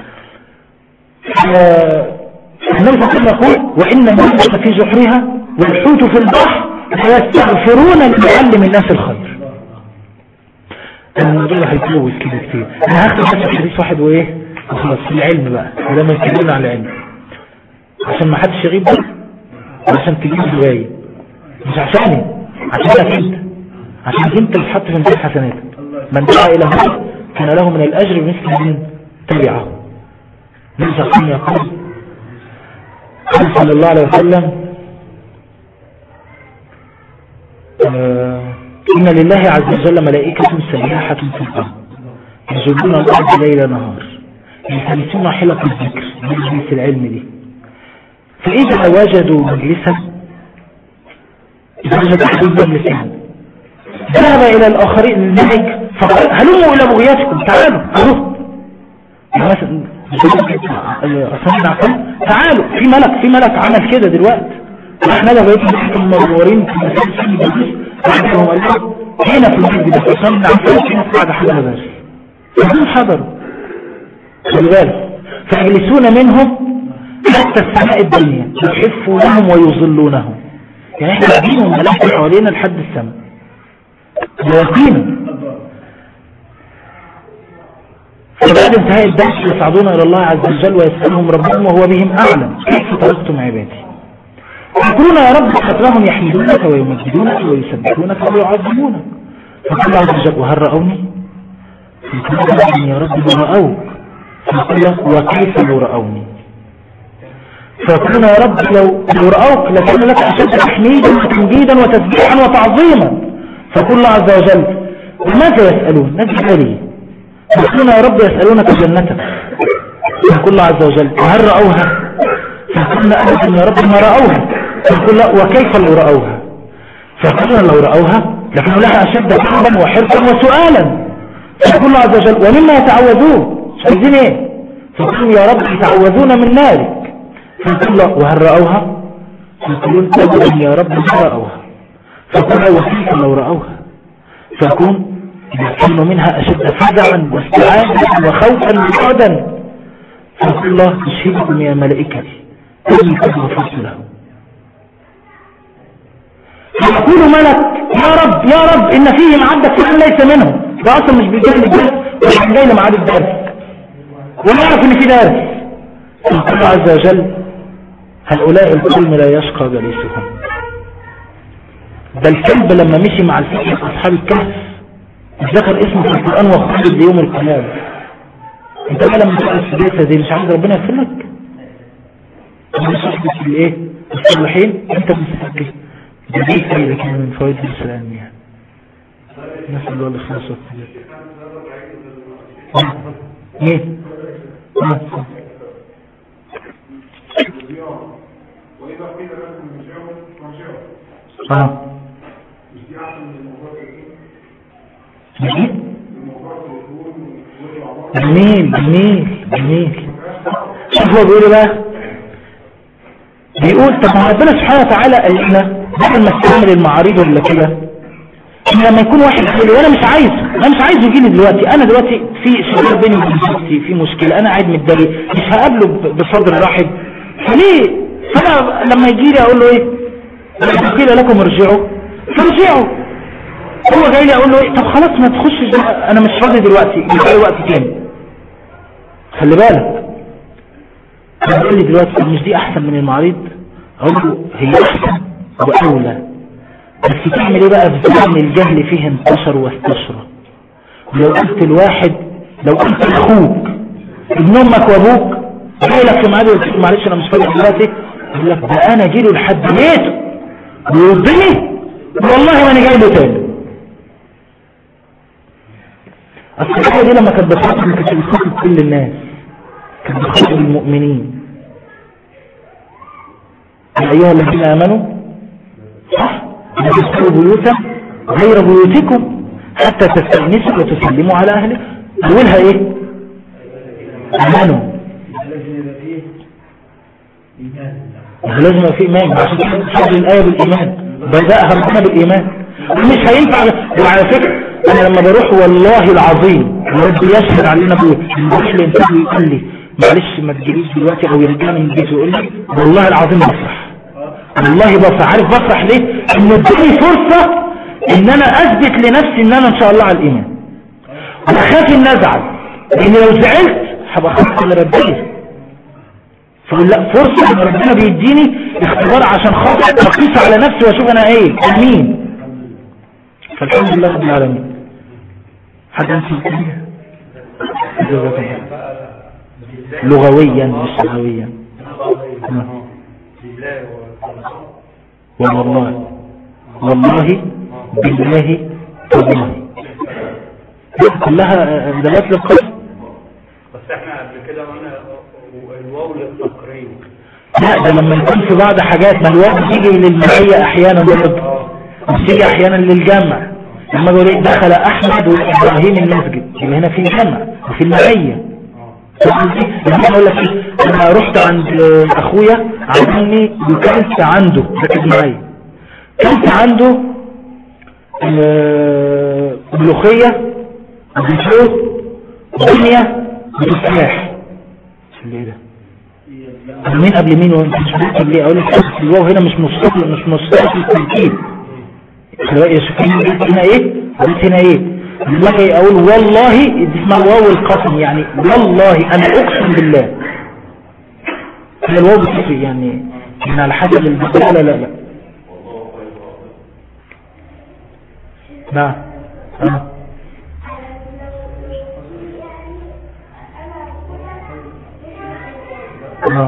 النبي صلى الله عليه وسلم يقول وان النملة في جحرها والحوت في البحر ويستغفرون لمعلم الناس الخير الموضوع ده هيتلوث كده كتير انا هاخد بس حديث واحد وايه وخلاص في العلم بقى وده ما يتكلمنا على العلم عشان ما حدش يغيب بقى عشان تجيب الغايب مش عشاني عشانك انت عشان انت اللي تحط في ميزان حسناتك من دعا الى هدى كان له من الاجر مثل من تبعه النبي صلى الله عليه وسلم يقول قال صلى الله عليه وسلم آه إن لله عز وجل ملائكة سياحة في الأرض يجبون الأرض ليل نهار يلتمسون حلق الذكر مجلس العلم دي فإذا وجدوا مجلسا إذا وجدوا حديث مجلسا ذهب إلى الآخرين الملك فقال هلموا إلى بغياتكم تعالوا أهو مثلا أصلا عقل تعالوا في ملك في ملك عمل كده دلوقتي احنا ده بقيت نحكم مدورين في مسجد في بعدهم قال له هنا في المسجد ده فصلنا عفوا في ناس قاعدة حضر بس فهم حضروا خلي بالك فيجلسون منهم حتى السماء الدنيا يحفوا لهم ويظلونهم يعني احنا قاعدين والملائكة حوالينا لحد السماء يقينا فبعد انتهاء الدرس يصعدون الى الله عز وجل ويسألهم ربهم وهو بهم اعلم كيف تركتم عبادي يقولون يا رب خطرهم يحمدونك ويمجدونك ويسبحونك ويعظمونك فقال الله عز وجل وهل رأوني فقال يا رب ما رأوك فقال وكيف لو رأوني فيقولون يا رب لو, لو رأوك لكان لك أشد تحميدا وتمجيدا وتسبيحا وتعظيما فقال الله عز وجل وماذا يسألون نجد لي فيقولون يا رب يسألونك جنتك فقال الله عز وجل وهل رأوها فقلنا أبدا يا رب ما رأوها فقل لا وكيف لو رأوها فقلنا لو رأوها لكن لها أشد حبا وحرصا وسؤالا فقل الله عز وجل ومما يتعوذون عايزين ايه فقلوا يا رب يتعوذون من نارك فقل الله وهل رأوها فيقولون أبدا يا رب ما رأوها فقل وكيف لو رأوها فيكون يكون منها أشد فزعا واستعاذة وخوفا وبعدا فقل الله اشهدكم يا ملائكتي أني قد غفرت له فيقول ملك يا رب يا رب إن فيهم عبدك فلان ليس منهم ده أصلا مش بيجي الدرس ولا جاي لميعاد الدرس ولا يعرف إن في درس فقال عز وجل هؤلاء القوم لا يشقى جليسهم ده الكلب لما مشي مع الفتح أصحاب الكهف ذكر اسمه في القرآن وخلد ليوم القيامة انت بقى لما تسأل السبيسة دي مش عايز ربنا يغفر لك مش صاحبك الايه الصالحين انت بتفكر ده دي فايدة كده من فوائد السلام يعني نسأل الله الإخلاص والتجارة مين؟ اه اه جميل جميل جميل شوف هو بيقول بقى بيقول طب ما ربنا سبحانه وتعالى قال لنا بدل ما استعمل المعارض ولا كده ان لما يكون واحد يقول وانا مش عايزه انا مش عايزه يجي لي دلوقتي انا دلوقتي في شغال بيني وبين زوجتي في مشكله انا قاعد متضايق مش هقابله ب- بصدر رحب فليه فانا لما يجي لي اقول له ايه لما قيل لكم ارجعوا فارجعوا هو جاي لي اقول له ايه طب خلاص ما تخشش بقى، انا مش فاضي دلوقتي يبقى وقت تاني خلي بالك يقول لي دلوقتي طب مش دي احسن من المعارض اقول له هي احسن واولى بس تعمل ايه بقى في زمن الجهل فيه انتشر واستشرى لو قلت الواحد لو قلت لاخوك ابن امك وابوك جاي لك في ميعاد وقلت له معلش انا مش فاضي دلوقتي يقول لك ده انا جيله لحد بيته ويرضني والله ما انا جاي له تاني اصل الحاجه دي لما كانت بتحصل ما كانتش بتخاطب كل الناس كانت بتخاطب المؤمنين يا ايها الذين امنوا صح لا تدخلوا بيوتا غير بيوتكم حتى تستأنسوا وتسلموا على اهله اولها ايه امنوا لازم يبقى في ايمان عشان كده تحضر الايه بالايمان بداها ربنا بالايمان ومش هينفع وعلى فكره انا لما بروح والله العظيم وربي يشهد علينا ابويا لما بروح لانسان ويقول لي معلش ما تجيليش دلوقتي او يرجعني من البيت ويقول لي والله العظيم بفرح والله بفرح عارف بفرح ليه ان اداني فرصه ان انا اثبت لنفسي ان انا ان شاء الله على الايمان واخاف ان ازعل لان لو زعلت هبقى خايف من ربنا فقول لا فرصة ان ربنا بيديني اختبار عشان خاطر اقيس على نفسي واشوف انا ايه مين فالحمد لله رب العالمين حد انسي الكلمة جزاك الله. لغويا مش لغويا نعم. والله والله بالله والله كلها دلات للقسم بس احنا قبل كده قلنا الواو للتقريب لا ده لما يكون في بعض حاجات ما الواو بتيجي للمعية احيانا برضه بتيجي احيانا للجمع لما بقول إيه دخل احمد وابراهيم المسجد يبقى هنا في جمع وفي المعية فاهم قصدي؟ لما اقول لك ايه انا رحت عند آه، اخويا عملني وكلت عنده ركز معايا كلت عنده آه، ملوخية وبيتوت ودنيا وتفاح اللي ايه ده طب مين قبل مين وانت مش ممكن ليه اقول لك الواو هنا مش مستقل مش مستقل التركيب خلي بالك يا شيخ هنا ايه قلت هنا ايه لما اجي اقول والله دي اسمها واو القسم يعني والله انا اقسم بالله هي الواو بتفرق يعني من على حسب البقاء لا لا لا نعم آه. اه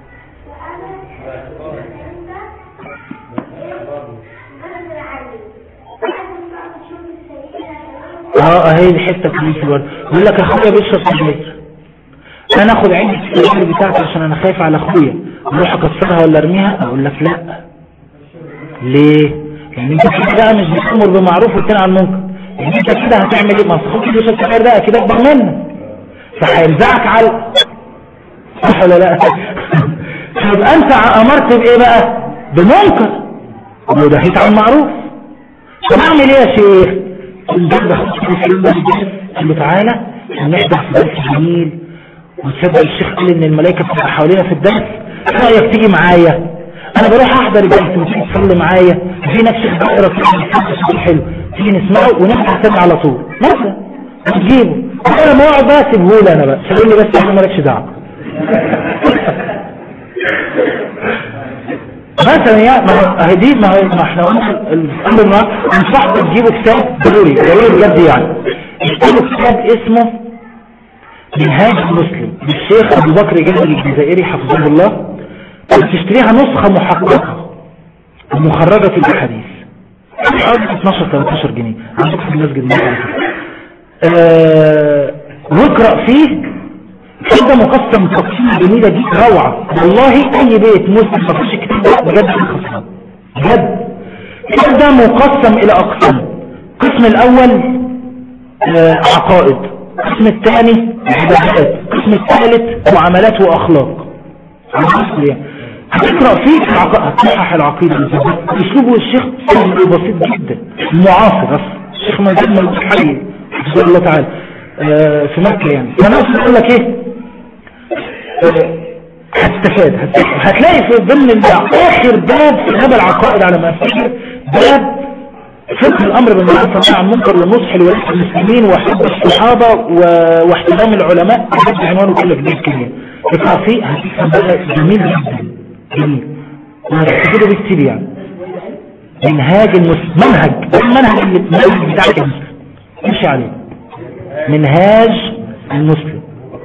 اه اهي الحته كويسه برضه يقول لك اخويا بيشرب سجاير انا اخد علبه السجاير بتاعتي عشان انا خايف على اخويا اروح اكسرها ولا ارميها اقول لك لا ليه يعني انت كده بقى مش بتامر بمعروف وتنهى عن المنكر يعني انت كده هتعمل ايه ما أصل اخوك بيشرب سجاير ده اكيد اكبر منك فهيلزعك على صح ولا لا يبقى انت امرت بايه بقى بمنكر ونهيت عن معروف طب اعمل ايه يا شيخ الجد اخوك في يوم من الجد قال له تعالى عشان نحضر في درس جميل وتصدق الشيخ قال ان الملائكه بتبقى حوالينا في الدرس ايه رايك تيجي معايا انا بروح احضر الدرس وتيجي تصلي معايا في ناس شيخ بقرا كده صوت حلو تيجي نسمعه ونفتح تاني على طول مثلا وتجيبه انا ما اقعد بقى سيبه لي انا بقى سيبه لي بس انا مالكش دعوه مثلا يعني ما هو اهي دي ما, هو- ما احنا قلنا الامر النهارده انصحك تجيبوا كتاب ضروري ضروري بجد يعني اكتبوا كتاب اسمه منهاج المسلم للشيخ ابو بكر جابر الجزائري حفظه الله وتشتريها نسخة محققة ومخرجة في الاحاديث حوالي 12 13 جنيه عندك في المسجد مثلا على فكرة. آه، واقرأ فيه كده مقسم تقسيم جميلة دي روعة والله اي بيت مسلم ما فيش الكتاب ده بجد انا خسران بجد الكتاب ده مقسم الى اقسام القسم الاول آه، عقائد القسم الثاني عبادات القسم الثالث معاملات واخلاق على اصل يعني هتقرا فيه العق- هتصحح العقيده اسلوبه الشيخ سهل وبسيط جدا معاصر اصلا الشيخ مجد مجد حي حفظه الله تعالى آه، في مكة يعني فانا اقصد اقول لك ايه آه، هتستفاد هت- هتلاقي في ضمن ال- اخر باب في باب العقائد على ما افتكر باب فقه الامر بالمعروف والنهي عن المنكر والنصح لولاة المسلمين وحب الصحابة و- واحترام العلماء ده عنوانه كله جديد كده اقرا فيه هتفهم بقى جميل جدا جميل وهتستفيدوا بيه كتير يعني منهاج المسلم منهج ده المنهج اللي المنهج بتاعك المسلم امشي عليه منهاج المسلم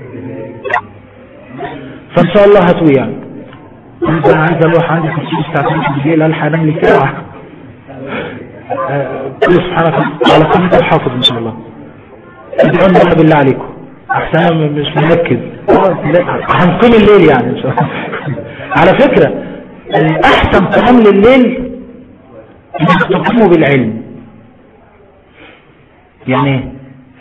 فان شاء الله هتوي يعني انا عايز اروح عندي تفسير الساعه 3 بالليل الحق انام لي ساعه آه، قل سبحانك على قناه الحافظ ان شاء الله ادعوا لنا بالله عليكم احسن أنا م- مش مركز آه، لا، هنقيم الليل يعني ان شاء الله على فكره آه، احسن قيام لليل انك تقوموا بالعلم يعني ايه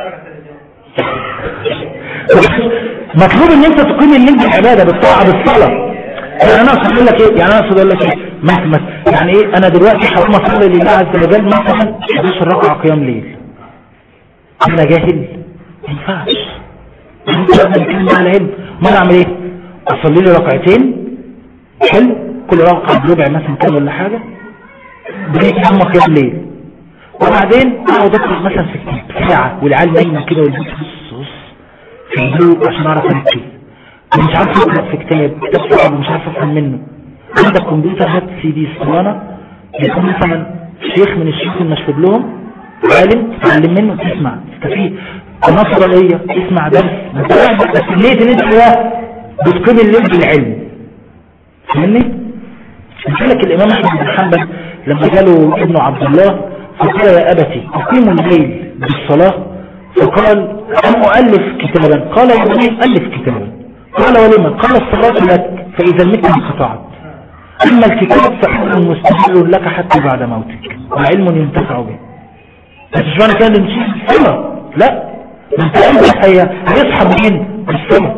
مطلوب ان انت تقيم الليل بالعباده بالطاعه بالصلاه يعني انا اقصد اقول لك ايه يعني انا اقصد اقول لك ايه مثلا مثلا يعني ايه انا دلوقتي هقوم اصلي لله عز وجل مثلا 11 ركعه قيام ليل انا جاهل ما ينفعش انت لازم تتكلم مع العلم ما انا اعمل ايه اصلي لي ركعتين حلو كل ركعه بربع مثلا كده ولا حاجه بريك هم قيام ليل وبعدين اقعد اقرا مثلا في كتاب ساعه والعيال نايمه كده والبيت بص بص في هدوء عشان اعرف اركز أنا مش عارف اقرا في كتاب كتاب صعب ومش عارف افهم منه عندك كمبيوتر هات سي دي اسطوانه يكون مثلا شيخ من الشيوخ المشهود لهم عالم تعلم منه تسمع تستفيد قناه فضائيه اسمع درس بس بس نية ان انت ايه بتقيم الليل بالعلم فاهمني؟ قلت لك الامام احمد بن حنبل لما جاله ابن عبد الله فقال يا ابتي اقيم الليل بالصلاه فقال أم أؤلف كتابا قال يا بني ألف كتابا قال ولما قال الصلاة لك فإذا مت انقطعت أما الكتاب فأمر مستمر لك حتى بعد موتك وعلم ينتفع به بس مش معنى كان نمشي الصلاة لا ما انت قلبك هي هيصحى منين الصلاة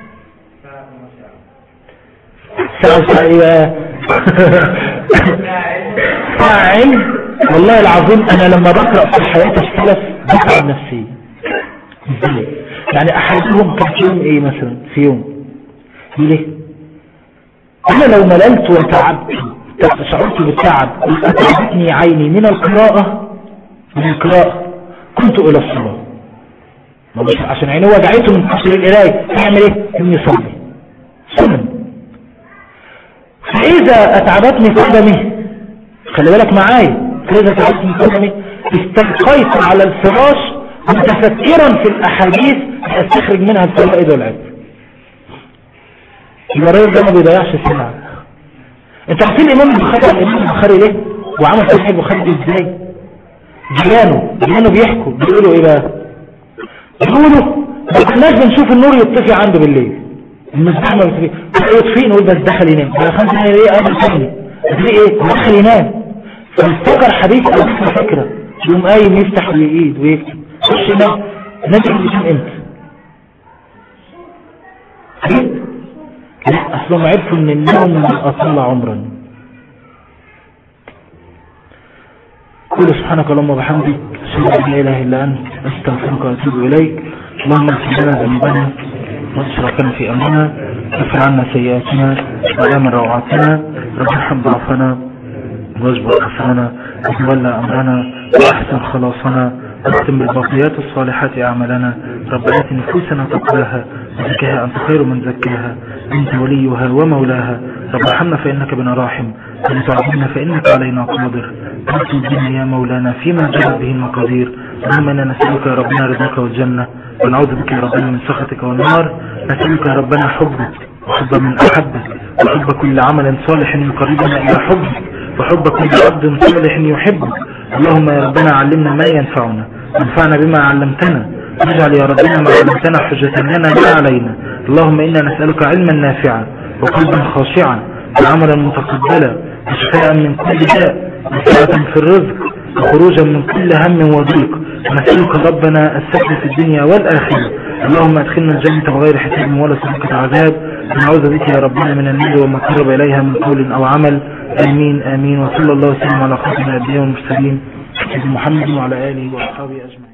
ساعة ساعة ايه بقى ساعة علم والله العظيم انا لما بقرأ في حياة السلف بتعب نفسي ازاي يعني احدهم كان في يوم ايه مثلا في يوم ليه انا لو مللت وتعبت شعرت بالتعب اتعبتني عيني من القراءة من القراءة كنت الى الصلاة ما مش عشان عينه وجعته من كسر القراية يعمل ايه اني يصلي سنن فاذا اتعبتني قدمي خلي بالك معايا فاذا اتعبتني قدمي استلقيت على الفراش متفكرا في الاحاديث استخرج منها الفوائد والعبر المريض ده ما بيضيعش سنة انت عارفين الامام البخاري الامام البخاري ليه وعمل صحيح البخاري دي ازاي جيرانه جيرانه بيحكوا بيقولوا ايه بقى بيقولوا ما كناش بنشوف النور يطفي عنده بالليل المصباح ما بيطفي يطفي نقول بس دخل ينام ده خمس دقايق ايه قبل ثاني هتلاقي ايه دخل ينام فافتكر حديث او فكره يقوم قايم يفتح ويقيد ويكتب خش ينام نادي ينام امتى لا اصلهم عرفوا ان النوم اطال عمرا قول سبحانك اللهم وبحمدك اشهد ان لا اله الا انت استغفرك واتوب اليك اللهم اغفر لنا ذنوبنا واشركنا في امرنا اغفر عنا سيئاتنا وامن روعاتنا رب ارحم ضعفنا واجبر كفرنا وتولى امرنا واحسن خلاصنا واختم بالباقيات الصالحات اعمالنا رب ات نفوسنا تقواها وزكها انت خير من زكاها انت وليها ومولاها رب ارحمنا فانك بنا راحم ولا تعذبنا فانك علينا قادر اكتب بنا يا مولانا فيما جرت به المقادير اللهم انا نسالك يا ربنا رضاك والجنه ونعوذ بك يا ربنا من سخطك والنار نسالك يا ربنا حبك وحب من احبك وحب كل عمل صالح يقربنا الى حبك وحب كل عبد صالح يحبك اللهم يا ربنا علمنا ما ينفعنا وانفعنا بما علمتنا واجعل يا ربنا ما علمتنا حجة لنا لا علينا اللهم إنا نسألك علما نافعا وقلبا خاشعا وعملا متقبلا وشفاء من كل داء وسعة في الرزق وخروجا من كل هم وضيق ونسألك ربنا السهل في الدنيا والآخرة اللهم ادخلنا الجنة بغير حساب ولا سابقة عذاب ونعوذ بك يا ربنا من النار وما قرب إليها من قول أو عمل آمين آمين وصلى الله وسلم على خاتم الأنبياء والمرسلين سيدنا محمد وعلى آله وأصحابه أجمعين